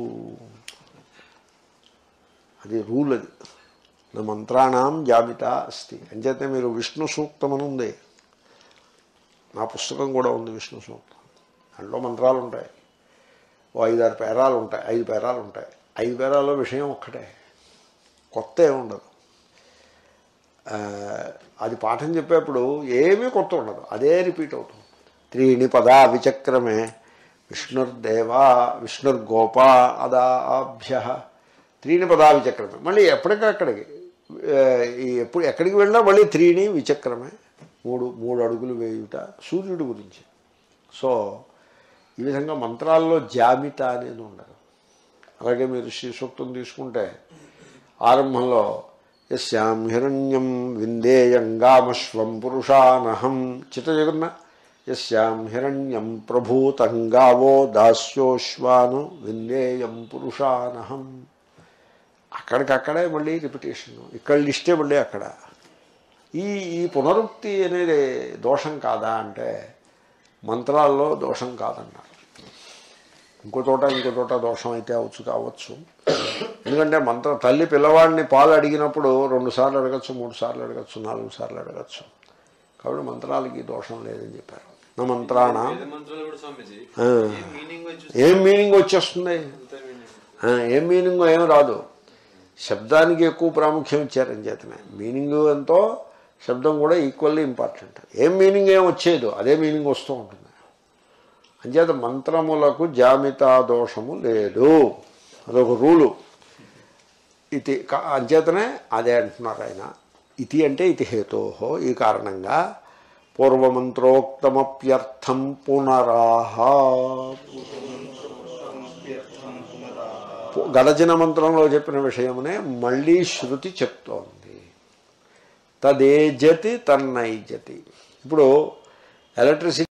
అది రూల్ అది నా మంత్రాణం జాబిత అస్తి అంచేతే మీరు విష్ణు సూక్తం అని ఉంది నా పుస్తకం కూడా ఉంది విష్ణు సూక్తం దాంట్లో మంత్రాలు ఉంటాయి ఓ ఐదారు పేరాలు ఉంటాయి ఐదు పేరాలు ఉంటాయి ఐదు పేరాల్లో విషయం ఒక్కటే కొత్త ఏమి ఉండదు ఆ, అది పాఠం చెప్పేప్పుడు ఏమీ కొత్త ఉండదు అదే రిపీట్ అవుతుంది త్రీణి పదా విచక్రమే విష్ణుర్దేవా విష్ణుర్గోప అదాభ్య త్రీణి పదా విచక్రమే మళ్ళీ ఎప్పటికక్కడికి ఆ, ఈ ఎప్పుడు ఎక్కడికి వెళ్ళినా మళ్ళీ త్రీణి విచక్రమే మూడు మూడు అడుగులు వేయుట సూర్యుడి గురించి సో ఈ విధంగా మంత్రాల్లో జాబిత అనేది ఉండదు అలాగే మీరు శ్రీ సూక్తం తీసుకుంటే ఆరంభంలో యస్యాం హిరణ్యం విందేయంగామశ్వం పురుషానహం చిత్త జగన్న యస్యాం హిరణ్యం ప్రభూతం గావో దాస్యోశ్వాను విందేయం పురుషానహం అక్కడికక్కడే మళ్ళీ రిపిటేషన్ ఇక్కడ లిస్టే మళ్ళీ అక్కడ ఈ ఈ పునరుక్తి అనేది దోషం కాదా అంటే మంత్రాల్లో దోషం కాదన్నారు ఇంకో చోట ఇంకో చోట దోషం అయితే అవచ్చు కావచ్చు ఎందుకంటే మంత్ర తల్లి పిల్లవాడిని పాలు అడిగినప్పుడు రెండు సార్లు అడగచ్చు మూడు సార్లు అడగచ్చు నాలుగు సార్లు అడగచ్చు కాబట్టి మంత్రాలకి దోషం లేదని చెప్పారు నా మంత్రాన వేద మంత్రాలు కూడా స్వామీజీ ఆ. ఏం మీనింగ్ వచ్చి ఏం మీనింగ్ వచ్చేస్తుంది అంత మీనింగ్ ఆ, ఏం మీనింగ్ ఏం రాదు శబ్దానికి ఎక్కువ ప్రాముఖ్యం ఇచ్చారని చేతనే మీనింగ్ ఎంతో శబ్దం కూడా ఈక్వల్లీ ఇంపార్టెంట్ ఏం మీనింగ్ ఏం వచ్చేదో అదే మీనింగ్ వస్తూ ఉంటుంది అంచేత మంత్రములకు జామితా దోషము లేదు అదొక రూలు ఇది కా- అంచేతనే అదే అంటున్నారు ఆయన ఇది అంటే ఇది హేతోహో ఈ కారణంగా పూర్వమంత్రోక్తమప్యర్థం పునరాహ గడచిన మంత్రంలో చెప్పిన విషయమునే మళ్ళీ శృతి చెప్తోంది తదేజతి తన్నైజతి ఇప్పుడు ఎలక్ట్రిసిటీ